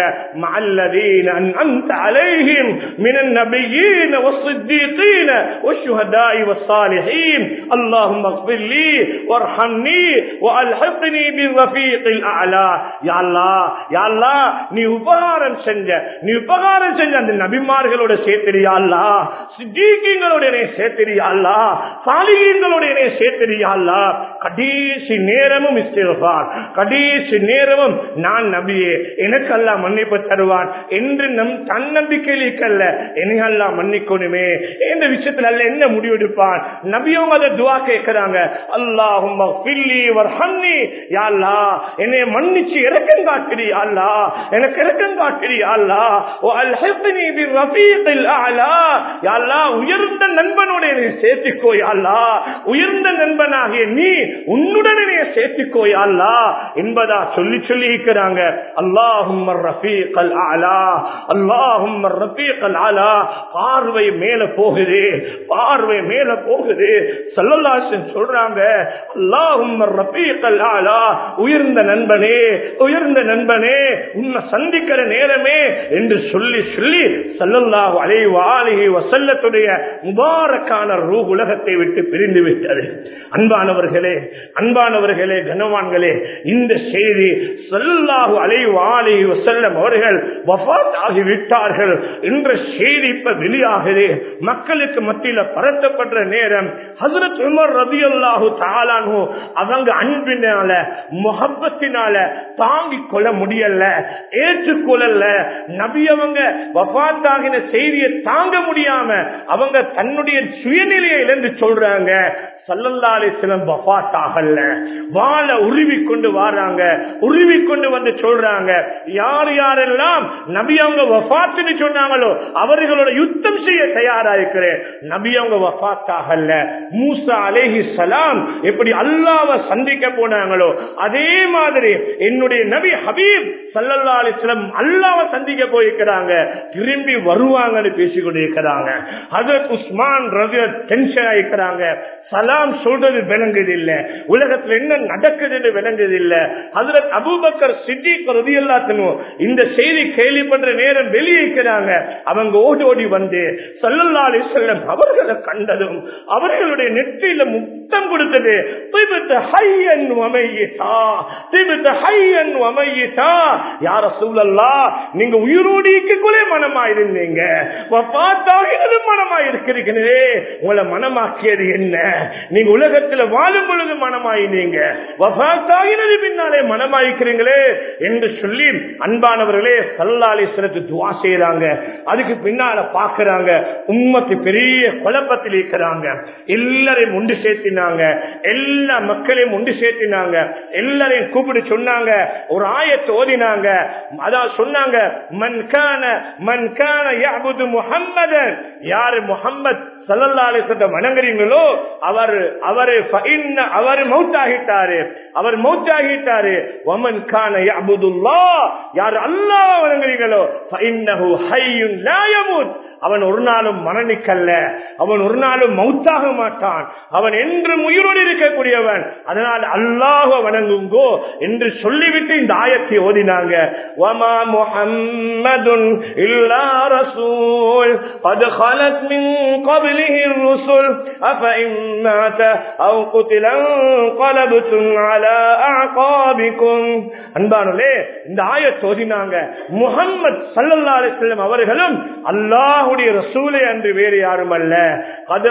மல்லதீன அந்த அலைஹிம் من النبيين والصديقين والشهداء والصالحين اللهم اغفر لي وارحمني والحقني بالرفيق الاعلى يا الله يا الله நீ உபகாரம் செஞ்ச நீ உபகாரம் செஞ்ச அந்த நபிமார்களோட சேர்த்திரியா அல்லா சித்தீகங்களோட சேர்த்திரியா அல்லா சாலிகங்களோட சேர்த்திரியா அல்லா கடைசி நேரமும் இஸ்திஃபார் கடைசி நேரமும் நான் நபியே எனக்கு அல்லா மன்னிப்பு தருவான் என்று நம் தன்னம்பிக்கையில் இருக்கல்ல என்னை அல்லா மன்னிக்கணுமே இந்த விஷயத்துல அல்ல என்ன முடிவெடுப்பான் நபியும் அதை துவா கேட்கிறாங்க அல்லாஹும் என்னை மன்னிச்சு இறக்கம் காட்டுறி அல்லா எனக்கு இறக்கம் காட்டுறி அல்லா உயர்ந்த நண்பனோட என்னை சேர்த்துக்கோ அல்லா உயர்ந்த நண்பனாகிய நீ உன்னுடன் என்னை சேர்த்துக்கோய் அல்லா என்பதா சொல்லி சொல்லி இருக்கிறாங்க அல்லாஹும் ரஃபீக் அலா அல்லாஹும் ரஃபீக் அலா பார்வை மேல போகுது பார்வை மேல போகுது சல்லல்லாசன் சொல்றாங்க அல்லாஹும் ரஃபீக் அலா உயர்ந்த நண்பனே உயர்ந்த நண்பனே உன்னை சந்திக்கிற நேரமே என்று சொல்லி சொல்லி சல்லல்லாஹு அலைஹி வாலிஹி வஸல்லத்துடைய முபாரக்கான ரூ உலகத்தை விட்டு பிரிந்து விட்டது அன்பானவர்களே அன்பானவர்களே கனவான்களே இந்த செய்தி சல்லல்லாஹு அலைஹி வாலிஹி வஸல்லம் அவர்கள் வஃபாத் ஆகிவிட்டார்கள் என்ற செய்தி இப்ப வெளியாகுது மக்களுக்கு மத்தியில பரத்தப்படுற நேரம் ஹசரத் உமர் ரதியல்லாஹு தாலானு அவங்க அன்பினால முகப்பத்தினால தாங்கிக் கொள்ள முடியல ஏற்றுக்கொள்ளல நபி அவங்க வபாத்தாகின செய்தியை தாங்க முடியாம அவங்க தன்னுடைய சுயநிலையை இழந்து சொல்றாங்க சல்லல்லாலே சிலம் வபாத்தாகல வாழ உருவி கொண்டு வராங்க உருவி கொண்டு வந்து சொல்றாங்க யார் யாரெல்லாம் நபி அவங்க வபாத்துன்னு சொன்னாங்களோ அவர்களோட யுத்தம் செய்ய தயாரா இருக்கிறேன் நபி அவங்க வபாத்தாகல மூசா அலேஹி சலாம் எப்படி அல்லாவ சந்திக்க போனாங்களோ அதே மாதிரி என்னுடைய நபி ஹபீப் சல்லல்லா அலிஸ்லம் அல்லாவ சந்திக்க போயிருக்கிறாங்க திரும்பி வருவாங்கன்னு பேசிக் கொண்டிருக்கிறாங்க அதற்கு உஸ்மான் ரவி டென்ஷன் ஆயிருக்கிறாங்க சலாம் சொல்றது விளங்குது இல்ல உலகத்துல என்ன நடக்குதுன்னு விளங்குது இல்ல அதுல அபூபக்கர் சித்திக் ரவி எல்லாத்தினும் இந்த செய்தி கேள்விப்படுற நேரம் வெளியிருக்கிறாங்க அவங்க ஓடி ஓடி வந்து சல்லல்லா அலிஸ்லம் அவர்களை கண்டதும் அவர்களுடைய நெற்றியில முத்தம் கொடுத்தது திபுத்த ஹையன் வமையிட்டா திபுத்த ஹையன் வமையிட்டா யார சூழல்லா நீங்க உயிரோடு இருக்கக்குள்ளே மனமா இருந்தீங்க பார்த்தாகிறது மனமா இருக்கிறீங்களே உங்களை மனமாக்கியது என்ன நீங்க உலகத்துல வாழும் பொழுது மனமாயினீங்க வபாத்தாகினது பின்னாலே மனமாயிருக்கிறீங்களே என்று சொல்லி அன்பானவர்களே சல்லாலேஸ்வரத்து துவா செய்யறாங்க அதுக்கு பின்னால பாக்குறாங்க உம்மத்து பெரிய குழப்பத்தில் இருக்கிறாங்க எல்லாரையும் ஒன்று சேர்த்தினாங்க எல்லா மக்களையும் ஒன்று சேர்த்தினாங்க எல்லாரையும் கூப்பிட்டு சொன்னாங்க ஒரு ஆயத்தை ஓதினாங்க அதான் சொன்னாங்க மன்கான மன்கான யாபுது முஹம்மதன் யாரு முஹம்மத் சல்லல்லாலேசத்தை வணங்குறீங்களோ அவர் அவரு அவர் மௌத்தாகிட்டாரு அவர் மௌத்தாகிட்டாரு வமன் கான யஅபுதுல்லா யார் அல்லாஹ் வணங்குறீங்களோ ஃபஇன்னஹு ஹய்யுன் லா யமூத் அவன் ஒரு நாளும் மரணிக்கல்ல அவன் ஒரு நாளும் மௌத்தாக மாட்டான் அவன் என்றும் உயிரோடு இருக்கக்கூடியவன் அதனால் அல்லாஹ வணங்குங்கோ என்று சொல்லிவிட்டு இந்த ஆயத்தை ஓதினாங்க வமா முஹம்மதுன் இல்லா ரசூல் قد خلت من قبله الرسل أفإن مات أو قتل انقلبتم على أعقابكم அன்பானே இந்த ஆயத்தை ஓதினாங்க முகம்மது சல்லல்லா அலிஸ்லம் அவர்களும் அல்லாஹுடைய ரசூலை அன்று வேறு யாரும் அல்ல அது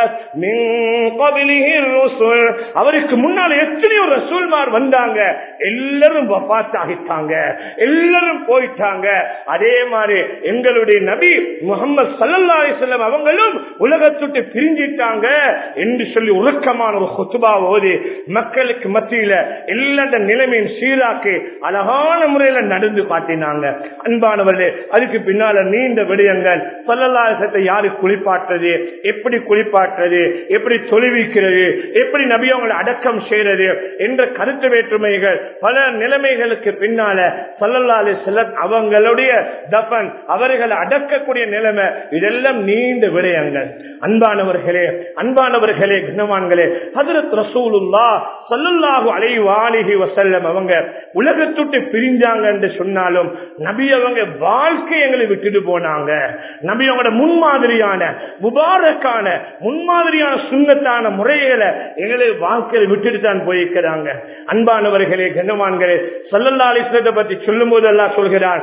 அவருக்கு முன்னால் எத்தனையோ ரசூல்மார் வந்தாங்க எல்லாரும் வபாத்தாகிட்டாங்க எல்லாரும் போயிட்டாங்க அதே மாதிரி எங்களுடைய நபி முகமது சல்லல்லா அலிஸ்லம் அவங்களும் உலகத்துட்டு பிரிஞ்சிட்டாங்க என்று சொல்லி உருக்கமான ஒரு கொத்துபா ஓதி மக்களுக்கு மத்தியில எல்லா நிலைமையின் சீராக்கி அழகான முறையில நடந்து காட்டினாங்க அன்பானவர்களே அதுக்கு பின்னால நீண்ட விடயங்கள் சொல்லலாசத்தை யாரு குளிப்பாட்டுறது எப்படி குளிப்பாட்டுறது எப்படி தொழுவிக்கிறது எப்படி நபி அவங்களை அடக்கம் செய்யறது என்ற கருத்து வேற்றுமைகள் பல நிலைமைகளுக்கு பின்னால சொல்லலாலே சில அவங்களுடைய தபன் அவர்களை அடக்கக்கூடிய நிலைமை இதெல்லாம் நீண்ட விடயங்கள் அன்பானவர்களே அன்பானவர்களே கனவான்களே ஹதரத் ரசூலுல்லா சல்லல்லாஹு அலைஹி வாலிஹி வஸல்லம் அவங்க உலகத்துட்டு பிரிஞ்சாங்க என்று சொன்னாலும் நபி அவங்க வாழ்க்கை எங்களை விட்டுட்டு போனாங்க நபி அவங்களோட முன்மாதிரியான முபாரக்கான முன்மாதிரியான சுண்ணத்தான முறைகளை எங்களை வாழ்க்கையில் விட்டுட்டு தான் போயிருக்கிறாங்க அன்பானவர்களே கனவான்களே சல்லல்லா அலிஸ்லத்தை பத்தி சொல்லும் போது எல்லாம் சொல்கிறார்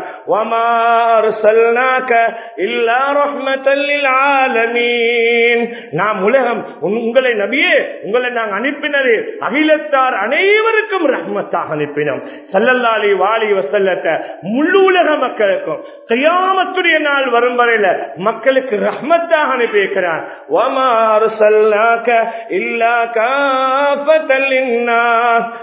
இல்லா ரஹ்மத்தல் ஆலமீன் நாம் உலகம் உங்களை நபியே உங்களை நாங்கள் அனுப்பினது அகிலத்தார் அனைவருக்கும் ரஹ்மத்தாக அனுப்பினோம் சல்லல்லாலி வாலி வசல்லத்தை முழு உலக மக்களுக்கும் கையாமத்துடைய நாள் வரும் வரையில மக்களுக்கு ரஹ்மத்தாக அனுப்பி இருக்கிறார்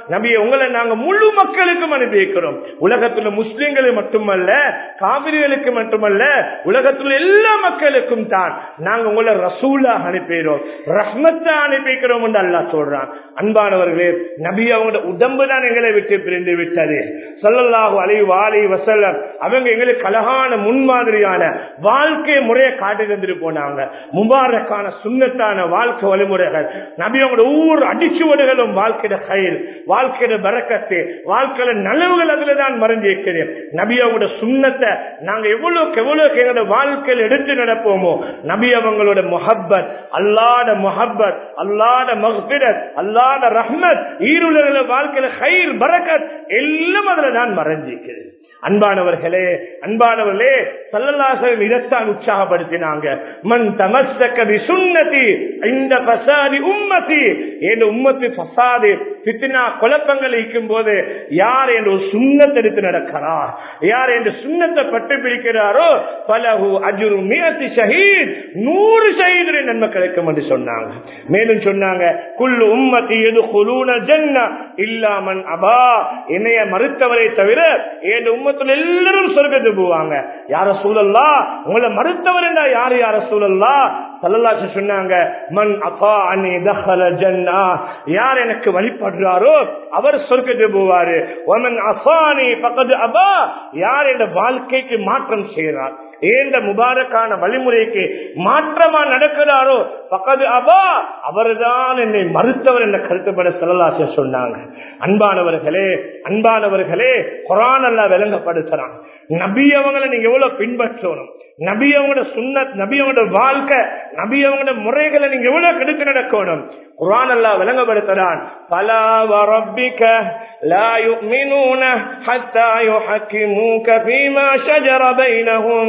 நபியை உங்களை நாங்க முழு மக்களுக்கும் அனுப்பி வைக்கிறோம் உலகத்துல முஸ்லிம்களுக்கு மட்டுமல்ல காவிரிகளுக்கு மட்டுமல்ல உலகத்துல எல்லா மக்களுக்கும் தான் நாங்க உங்களை ரசூலா அனுப்பிடுறோம் ரஹ்மத்தா அனுப்பி வைக்கிறோம் என்று அல்லாஹ் சொல்றான் அன்பானவர்களே நபி அவங்களோட உடம்பு தான் எங்களை விட்டு பிரிந்து விட்டது சொல்லல்லாஹு அலை வாலி வசல்லம் அவங்க எங்களுக்கு அழகான முன்மாதிரியான வாழ்க்கை முறையை காட்டி தந்துட்டு போனாங்க முபாரக்கான சுண்ணத்தான வாழ்க்கை வழிமுறைகள் நபி அவங்களோட ஒவ்வொரு அடிச்சுவடுகளும் வாழ்க்கையிட கயிறு வாழ்க்கையிட பறக்கத்து வாழ்க்கையில நலவுகள் அதுல தான் மறைஞ்சு இருக்கிறேன் நபி அவங்களோட சுண்ணத்தை நாங்க எவ்வளவுக்கு எவ்வளவுக்கு எங்களோட வாழ்க்கையில் எடுத்து நடப்போமோ நபி அவங்களோட முஹப்பத் அல்லாட முஹப்பத் அல்லாட மஹ்பிரத் அல்லாட ரஹ்மத் ஈருலகள வாழ்க்கையில கயிர் பறக்கத் எல்லாம் அதுல தான் மறைஞ்சிருக்கிறது அன்பானவர்களே அன்பானவர்களே சல்லல்லாசம் இதைத்தான் உற்சாகப்படுத்தினாங்க மண் தமஸ்தகதி சுண்ணதி இந்த பசாதி உம்மதி என் உம்மத்து பசாது பித்தினா குழப்பங்கள் இருக்கும் போது யார் என்று ஒரு சுண்ணத்தை எடுத்து நடக்கிறார் யார் என்று சுண்ணத்தை பட்டு பிடிக்கிறாரோ பலகு அஜுரு மியத்தி ஷஹீத் நூறு ஷஹீது நன்மை கிடைக்கும் என்று சொன்னாங்க மேலும் சொன்னாங்க குல்லு உம்மத்தி எது குலூன ஜன்னா இல்லாமன் அபா என்னைய மறுத்தவரை தவிர என் உம்மத்தில் எல்லாரும் சொர்க்கத்துக்கு போவாங்க யார சூழல்லா உங்களை மறுத்தவர் என்றா யாரு யார சூழல்லா சல்லல்லாச்சு சொன்னாங்க மன் அப்பா அன்னி தஹல ஜன்னா யார் எனக்கு வழிபடுறாரோ அவர் சொர்க்கத்துக்கு போவாரு ஒமன் அசானி பக்கத்து அபா யார் என்ற வாழ்க்கைக்கு மாற்றம் செய்கிறார் ஏந்த முபாரக்கான வழிமுறைக்கு மாற்றமா நடக்கிறாரோ பக்கத்து அபா அவர்தான் என்னை மறுத்தவர் என்ற கருத்துப்பட செல்லலாச சொன்னாங்க அன்பானவர்களே அன்பானவர்களே குரான் அல்ல விளங்கப்படுத்துறான் நபி அவங்களை நீங்க எவ்வளவு பின்பற்றணும் நபி அவங்களோட சுண்ணத் நபி அவங்களோட வாழ்க்கை நபி அவங்களோட முறைகளை நீங்க எவ்வளவு கெடுத்து நடக்கணும் குரான் அல்லா விளங்கப்படுத்துறான் பலா வரப்பிக்க لا يؤمنون حتى يحكموك فيما شجر بينهم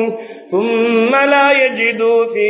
ثم لا يجدوا في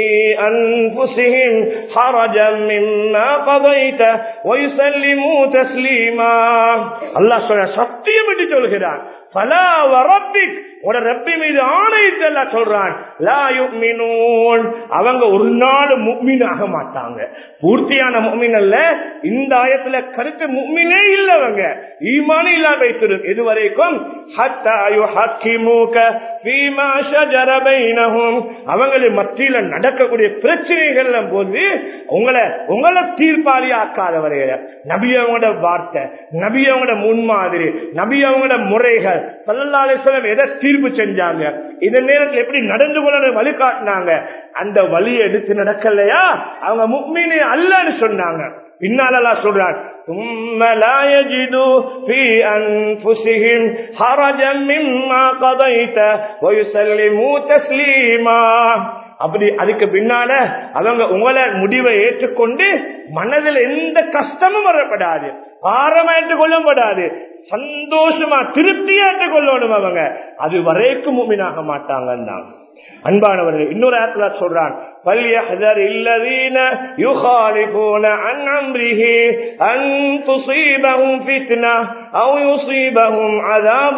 أنفسهم حرجا مما قضيت ويسلموا تسليما الله سبحانه சத்தியம் என்று சொல்கிறான் பலா வரப்பிக் உட ரப்பி மீது ஆணையிட்டு எல்லாம் சொல்றான் லா யுக்மினூன் அவங்க ஒரு நாள் முக்மீன் ஆக மாட்டாங்க பூர்த்தியான முக்மீன் அல்ல இந்த ஆயத்துல கருத்து முக்மீனே இல்லவங்க ஈமானே இல்லாம வைத்திருக்கு இதுவரைக்கும் ஹத்தா யுஹக்கிமுக ஃபீமா ஷஜர பைனஹும் அவங்களை மத்தியில நடக்கக்கூடிய பிரச்சனைகள் போது உங்களை உங்களை தீர்ப்பாளி ஆக்காத வரையில நபி அவங்களோட வார்த்தை நபி அவங்களோட முன்மாதிரி நபி அவங்களோட முறைகள் சல்லல்லாசலம் எதை தீர்ப்பு செஞ்சாங்க இந்த நேரத்தில் எப்படி நடந்து கொள்ள வழிகாட்டினாங்க அந்த வழியை எடுத்து நடக்கலையா அவங்க முக்மீனே அல்லன்னு சொன்னாங்க பின்னாலெல்லாம் சொல்றான் ثم لا يجدوا في أنفسهم حرجا مما قضيت ويسلموا تسليما அப்படி அதுக்கு பின்னால அவங்க உங்களை முடிவை ஏற்றுக்கொண்டு மனதில் எந்த கஷ்டமும் வரப்படாது பாரமாயிட்டு கொள்ளப்படாது சந்தோஷமா திருப்தியாட்டு கொள்ளணும் அவங்க அது வரைக்கும் மூமினாக மாட்டாங்க அன்பானவர்கள் இன்னொரு இடத்துல சொல்றான் فليحذر الذين يخالفون عن امره ان تصيبهم فتنه او يصيبهم عذاب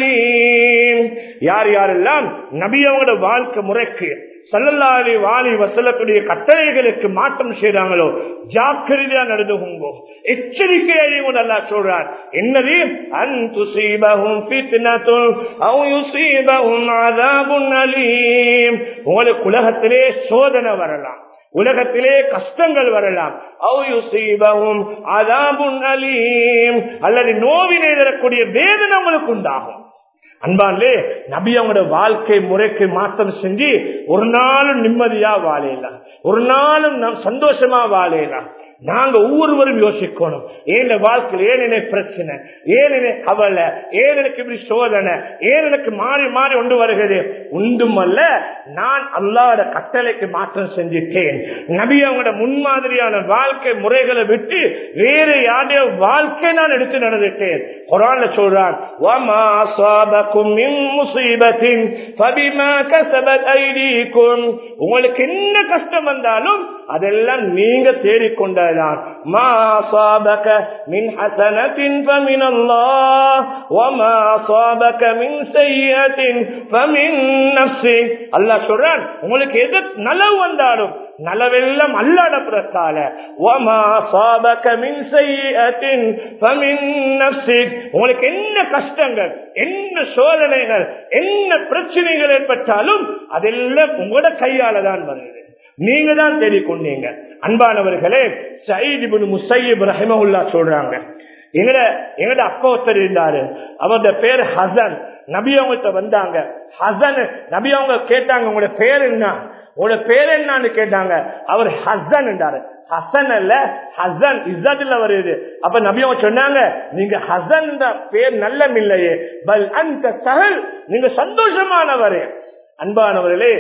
اليم யார் யாரெல்லாம் நபி அவங்களோட வாழ்க்கை முறைக்கு சல்லல்லாலி வாலி வசலத்துடைய கட்டளைகளுக்கு மாற்றம் செய்யறாங்களோ ஜாக்கிரதையா நடந்துகுங்கோ எச்சரிக்கையும் நல்லா சொல்றார் என்னது அன்புசீபகும் உங்களுக்கு உலகத்திலே சோதனை வரலாம் உலகத்திலே கஷ்டங்கள் வரலாம் அல்லது நோவினை தரக்கூடிய வேதனை உங்களுக்கு உண்டாகும் அன்பான்லே நபி அவங்களோட வாழ்க்கை முறைக்கு மாற்றம் செஞ்சு ஒரு நாளும் நிம்மதியா வாழையலாம் ஒரு நாளும் சந்தோஷமா வாழையலாம் நாங்க ஒவ்வொருவரும் யோசிக்கணும் ஏன் வாழ்க்கையில் ஏன் என்ன பிரச்சனை ஏன் என்ன கவலை ஏன் எனக்கு இப்படி சோதனை ஏன் எனக்கு மாறி மாறி கொண்டு வருகிறது உண்டும் அல்ல நான் அல்லாட கட்டளைக்கு மாற்றம் செஞ்சுட்டேன் நபி அவங்களோட முன்மாதிரியான வாழ்க்கை முறைகளை விட்டு வேறு யாரையோ வாழ்க்கை நான் எடுத்து நடந்துட்டேன் குரான்ல சொல்றான் உங்களுக்கு என்ன கஷ்டம் வந்தாலும் அதெல்லாம் நீங்க தேடிக்கொண்டதுதான் கையாலதான் மா صابك من حسنة فمن الله وما صابك من سيئة فمن نفسك அல்லாஹ் சொல்றான் உங்களுக்கு எது நலவு வந்தாலும் நலவெல்லாம் அல்லாட புறத்தால وما صابك من سيئة فمن نفسك உங்களுக்கு என்ன கஷ்டங்கள் என்ன சோதனைகள் என்ன பிரச்சனைகள் ஏற்பட்டாலும் அதெல்லாம் உங்களோட கையால தான் வருகிறது நீங்க தான் தேடிக்கொண்டீங்க அன்பானவர்களே சயீத் முசையீப் ரஹிமஹுல்லா சொல்றாங்க எங்கட எங்கட அப்பா ஒருத்தர் இருந்தாரு அவருடைய பேர் ஹசன் நபி அவங்கள்ட்ட வந்தாங்க ஹசன் நபி அவங்க கேட்டாங்க உங்களோட பேர் என்ன உங்களோட பேர் என்னன்னு கேட்டாங்க அவர் ஹசன் என்றாரு ஹசன் அல்ல ஹசன் இஸ்ஸத்துல வருது அப்ப நபி அவங்க சொன்னாங்க நீங்க ஹசன் பேர் நல்ல இல்லையே பல் அந்த சகல் நீங்க சந்தோஷமானவரே அன்பானவர்களே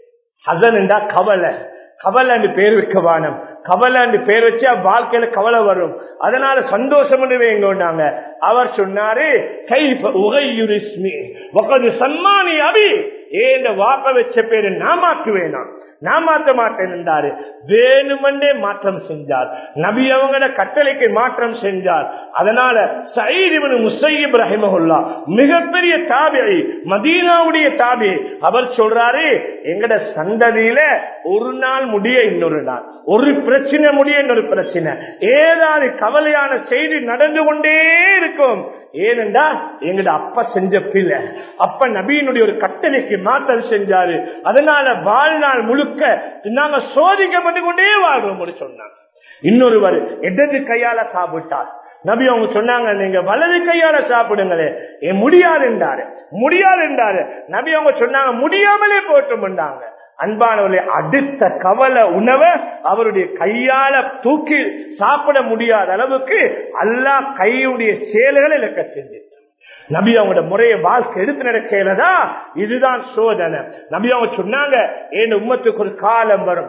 ஹசன் என்றா கவலை கவலை என்று பேர் வைக்க வானம் கவலை என்று பேர் வச்சா வாழ்க்கையில கவலை வரும் அதனால சந்தோஷம் வைங்கோண்டாங்க அவர் சொன்னாரு கைஃப உகையுரிஸ்மி உகது சன்மானி அபி ஏன் வாப்ப வச்ச பேரு நான் மாற்றுவேனா நான் மாற்ற மாட்டேன் என்றாரு வேணுமென்றே மாற்றம் செஞ்சார் நபி அவங்கள கட்டளைக்கு மாற்றம் செஞ்சார் அதனால சைதிபன் முசைப் ரஹிமஹுல்லா மிகப்பெரிய தாபியை மதீனாவுடைய தாபி அவர் சொல்றாரு எங்கட சந்ததியில ஒரு நாள் முடிய இன்னொரு நாள் ஒரு பிரச்சனை முடிய இன்னொரு பிரச்சனை ஏதாவது கவலையான செய்தி நடந்து கொண்டே இருக்கும் ஏனென்றா எங்கட அப்பா செஞ்ச பிள்ளை அப்ப நபியினுடைய ஒரு கட்டளைக்கு மாற்றம் செஞ்சாரு அதனால வாழ்நாள் முழுக்க நாங்க சோதிக்கப்பட்டு கொண்டே வாழ்றோம் சொன்னாங்க இன்னொருவர் இடது கையால சாப்பிட்டார் நபி அவங்க சொன்னாங்க நீங்க வலது கையால சாப்பிடுங்களே ஏன் முடியாது என்றாரு முடியாது என்றாரு நபி அவங்க சொன்னாங்க முடியாமலே போட்டோம்ண்டாங்க அன்பானவர்களே அடுத்த கவலை உணவை அவருடைய கையால தூக்கி சாப்பிட முடியாத அளவுக்கு அல்லா கையுடைய செயல்களை இலக்க செஞ்சு நபி அவங்களோட முறையை வாழ்க்கை எடுத்து நடக்கலதான் இதுதான் சோதனை நபி அவங்க சொன்னாங்க என் உம்மத்துக்கு ஒரு காலம் வரும்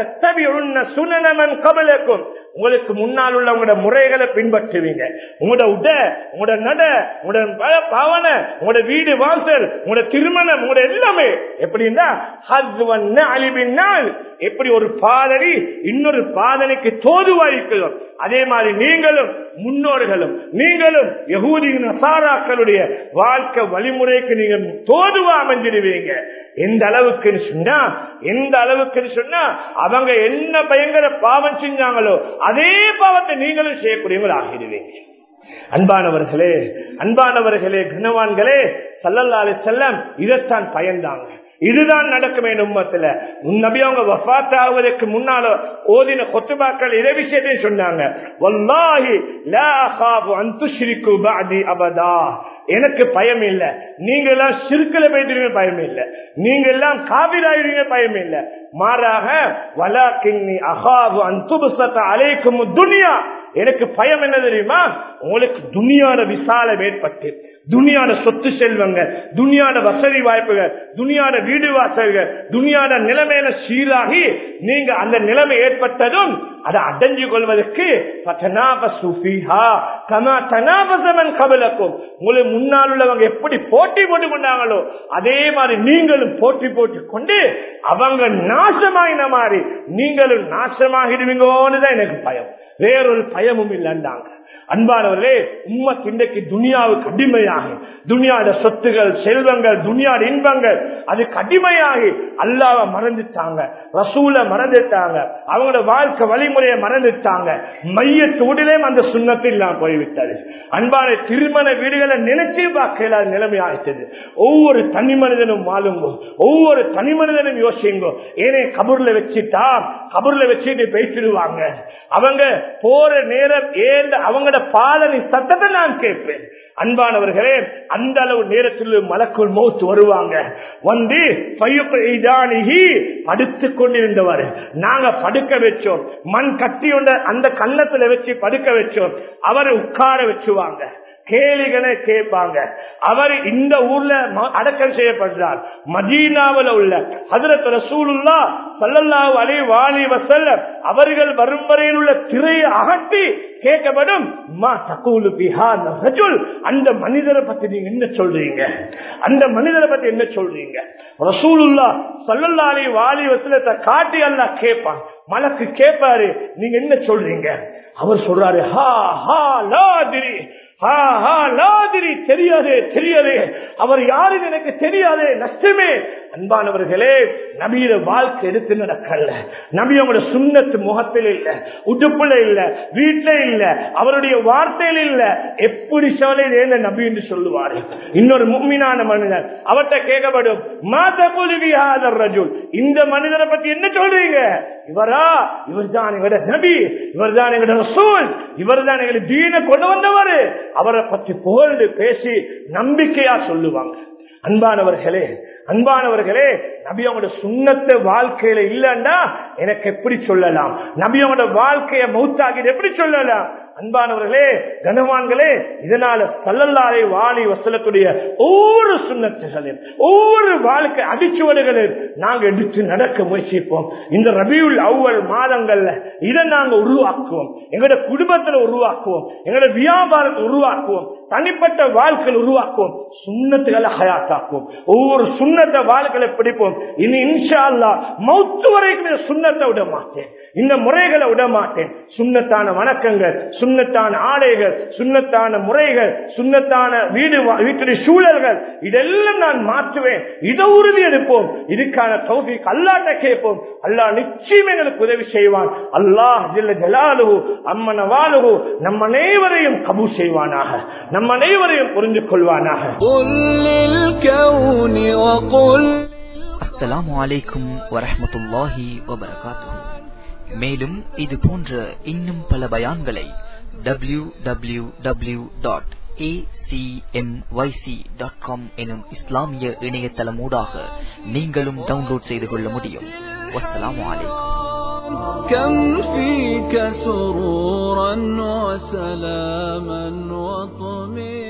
சுனனமன் கபலக்கும் உங்களுக்கு முன்னால் உள்ள உங்களோட முறைகளை பின்பற்றுவீங்க உங்களோட உட உங்களோட நட உங்களோட பாவன உங்களோட வீடு வாசல் உங்களோட திருமணம் உங்களோட எல்லாமே எப்படின்னா அழிவினால் எப்படி ஒரு பாதனை இன்னொரு பாதனைக்கு தோதுவாய்க்கிறோம் அதே மாதிரி நீங்களும் முன்னோர்களும் நீங்களும் யகூதியின் நசாராக்களுடைய வாழ்க்கை வழிமுறைக்கு நீங்க தோதுவா அமைஞ்சிடுவீங்க எந்த அளவுக்கு சொன்னா எந்த அளவுக்கு சொன்னா அவங்க என்ன பயங்கர பாவம் செஞ்சாங்களோ அதே பாவத்தை நீங்களும் செய்யக்கூடியவங்க ஆகிடுவீங்க அன்பானவர்களே அன்பானவர்களே கனவான்களே சல்லல்லாலே செல்லம் இதைத்தான் பயந்தாங்க இதுதான் நடக்கும் என் உம்மத்துல நபி அவங்க வஃத் ஆகுவதற்கு முன்னால ஓதின கொத்துபாக்கள் இதை விஷயத்தையும் சொன்னாங்க வல்லாஹி லா அகாபு அன் துஷ்ரிக்கு பஅதி அபதா எனக்கு பயம் இல்ல நீங்க எல்லாம் சிறுக்கல போயிட்டு பயம் இல்ல நீங்க எல்லாம் காவிராயிருங்க பயம் இல்ல மாறாக வலா கிண்ணி அகாபு அன் துபுசத்த அலைக்கும் துனியா எனக்கு பயம் என்ன தெரியுமா உங்களுக்கு துனியாட விசாலம் ஏற்பட்டு துனியாட சொத்து செல்வங்கள் துனியாட வசதி வாய்ப்புகள் துனியாட வீடு வாசல்கள் துனியாட நிலைமையில சீராகி நீங்க அந்த நிலைமை ஏற்பட்டதும் அதை அடைஞ்சு கொள்வதற்கு உங்களை முன்னால் உள்ளவங்க எப்படி போட்டி போட்டு கொண்டாங்களோ அதே மாதிரி நீங்களும் போட்டி போட்டு கொண்டு அவங்க நாசமாயின மாதிரி நீங்களும் நாசமாகிடுவீங்கன்னு தான் எனக்கு பயம் வேறொரு பயமும் இல்லைண்டாங்க அன்பானவர்களே உம்மத் இன்றைக்கு துனியாவுக்கு அடிமையாகி துனியாட சொத்துகள் செல்வங்கள் துனியாட இன்பங்கள் அது கடிமையாகி அல்லாவ மறந்துட்டாங்க ரசூல மறந்துட்டாங்க அவங்களோட வாழ்க்கை வழிமுறையை மறந்துட்டாங்க மையத்தோடிலே அந்த சுண்ணத்தில் இல்லாம போய்விட்டது அன்பான திருமண வீடுகளை நினைச்சே பார்க்கல நிலைமை ஆயிட்டது ஒவ்வொரு தனி மனிதனும் வாழுங்கோ ஒவ்வொரு தனி மனிதனும் யோசிங்கோ ஏனே கபூர்ல வச்சுட்டா கபூர்ல வச்சுட்டு பேசிடுவாங்க அவங்க போற நேரம் ஏந்த அவங்களோட பாலனை சத்தத்தை நான் கேட்பேன் அன்பானவர்களே அந்த அளவு நேரத்தில் மலக்குள் மௌத்து வருவாங்க வந்து படுத்து கொண்டிருந்தவர் நாங்க படுக்க வச்சோம் மண் கட்டி அந்த கன்னத்துல வச்சு படுக்க வச்சோம் அவரை உட்கார வச்சுவாங்க கேளிகனை கேட்பாங்க அவர் இந்த ஊர்ல ம- அடக்கம் செய்யப்படுறார் மதீனாவில் உள்ள ஹதரத் ரசூலுல்லா சல்லல்லாஹு அலைஹி வாலி வஸல்லம் அவர்கள் வரும் வரையில் உள்ள திரையை அகற்றி கேட்கப்படும் மா தகூலு பிஹாத ரஜுல் அந்த மனிதரை பத்தி நீங்க என்ன சொல்றீங்க அந்த மனிதரை பத்தி என்ன சொல்றீங்க ரசூலுல்லா சல்லல்லாஹு அலைஹி வாலி வஸல்லத்தை காட்டி அல்லாஹ் கேட்பான் மலக்கு கேட்பாரு நீங்க என்ன சொல்றீங்க அவர் சொல்றாரு ஹா ஹா லாதிரி ஹா ஹா லாதிரி தெரியாதே தெரியாதே அவர் யாருன்னு எனக்கு தெரியாதே நஷ்டமே அன்பானவர்களே நபியில வாழ்க்கை எடுத்து நடக்கல நபியோட சுண்ணத்து முகத்தில் இல்ல உடுப்புல இல்ல வீட்டுல இல்ல அவருடைய வார்த்தையில் இல்ல எப்படி சோலையில நபி என்று சொல்லுவாரு இன்னொரு முக்மினான மனிதன் அவர்கிட்ட கேட்கப்படும் மாத குலுவியாதர் ரஜுல் இந்த மனிதரை பத்தி என்ன சொல்றீங்க இவரா இவர் தான் எங்களோட நபி இவர் தான் எங்களோட ரசூல் இவர் தான் எங்களுக்கு தீன கொண்டு வந்தவர் அவரை பத்தி புகழ்ந்து பேசி நம்பிக்கையா சொல்லுவாங்க அன்பானவர்களே அன்பானவர்களே நபியோட சுண்ணத்தை வாழ்க்கையில இல்லன்னா எனக்கு எப்படி சொல்லலாம் நபியோட வாழ்க்கைய மௌத்தாகிட்டு எப்படி சொல்லலாம் அன்பானவர்களே கனவான்களே இதனால சல்லல்லாரை வாணி வசலத்துடைய ஒவ்வொரு சுண்ணத்துகளையும் ஒவ்வொரு வாழ்க்கை அடிச்சுவடுகளையும் நாங்க எடுத்து நடக்க முயற்சிப்போம் இந்த ரபியுல் அவ்வல் மாதங்கள்ல இதை நாங்க உருவாக்குவோம் எங்களோட குடும்பத்துல உருவாக்குவோம் எங்களோட வியாபாரத்தை உருவாக்குவோம் தனிப்பட்ட வாழ்க்கையில் உருவாக்குவோம் சுண்ணத்துகளை ஹயாத்தாக்குவோம் ஒவ்வொரு சுண்ணத்தை வாழ்க்கையில பிடிப்போம் இனி இன்ஷா அல்லா மௌத்து வரைக்கும் இந்த சுண்ணத்தை விட மாட்டேன் இந்த முறைகளை விட மாட்டேன் சுண்ணத்தான வணக்கங்கள் சுண்ணத்தான ஆடைகள் சுண்ணத்தான முறைகள் சுண்ணத்தான வீடு வா- வீட்டுடைய சூழல்கள் இதெல்லாம் நான் மாற்றுவேன் இதை உறுதி எடுப்போம் இதுக்கான தௌஃபீக் அல்லாட்ட கேட்போம் அல்லாஹ் நிச்சயம் எங்களுக்கு உதவி செய்வான் அல்லாஹ் ஜில்ல ஜலாலுஹு அம்மன வாலுஹு நம் அனைவரையும் கபூ செய்வானாக நம் அனைவரையும் புரிந்து கொள்வானாக قل للكون وقل அஸ்ஸலாமு அலைக்கும் வரஹ்மத்துல்லாஹி வபரகாத்துஹு மேலும் இது போன்ற இன்னும் பல பயான்களை W W W dot dot com எனும் இஸ்லாமிய இணையதளமூடாக நீங்களும் டவுன்லோட் செய்து கொள்ள முடியும் வஸ்ஸலாமு அலைக்கும் كم فيك سرورا وسلاما وطمئنا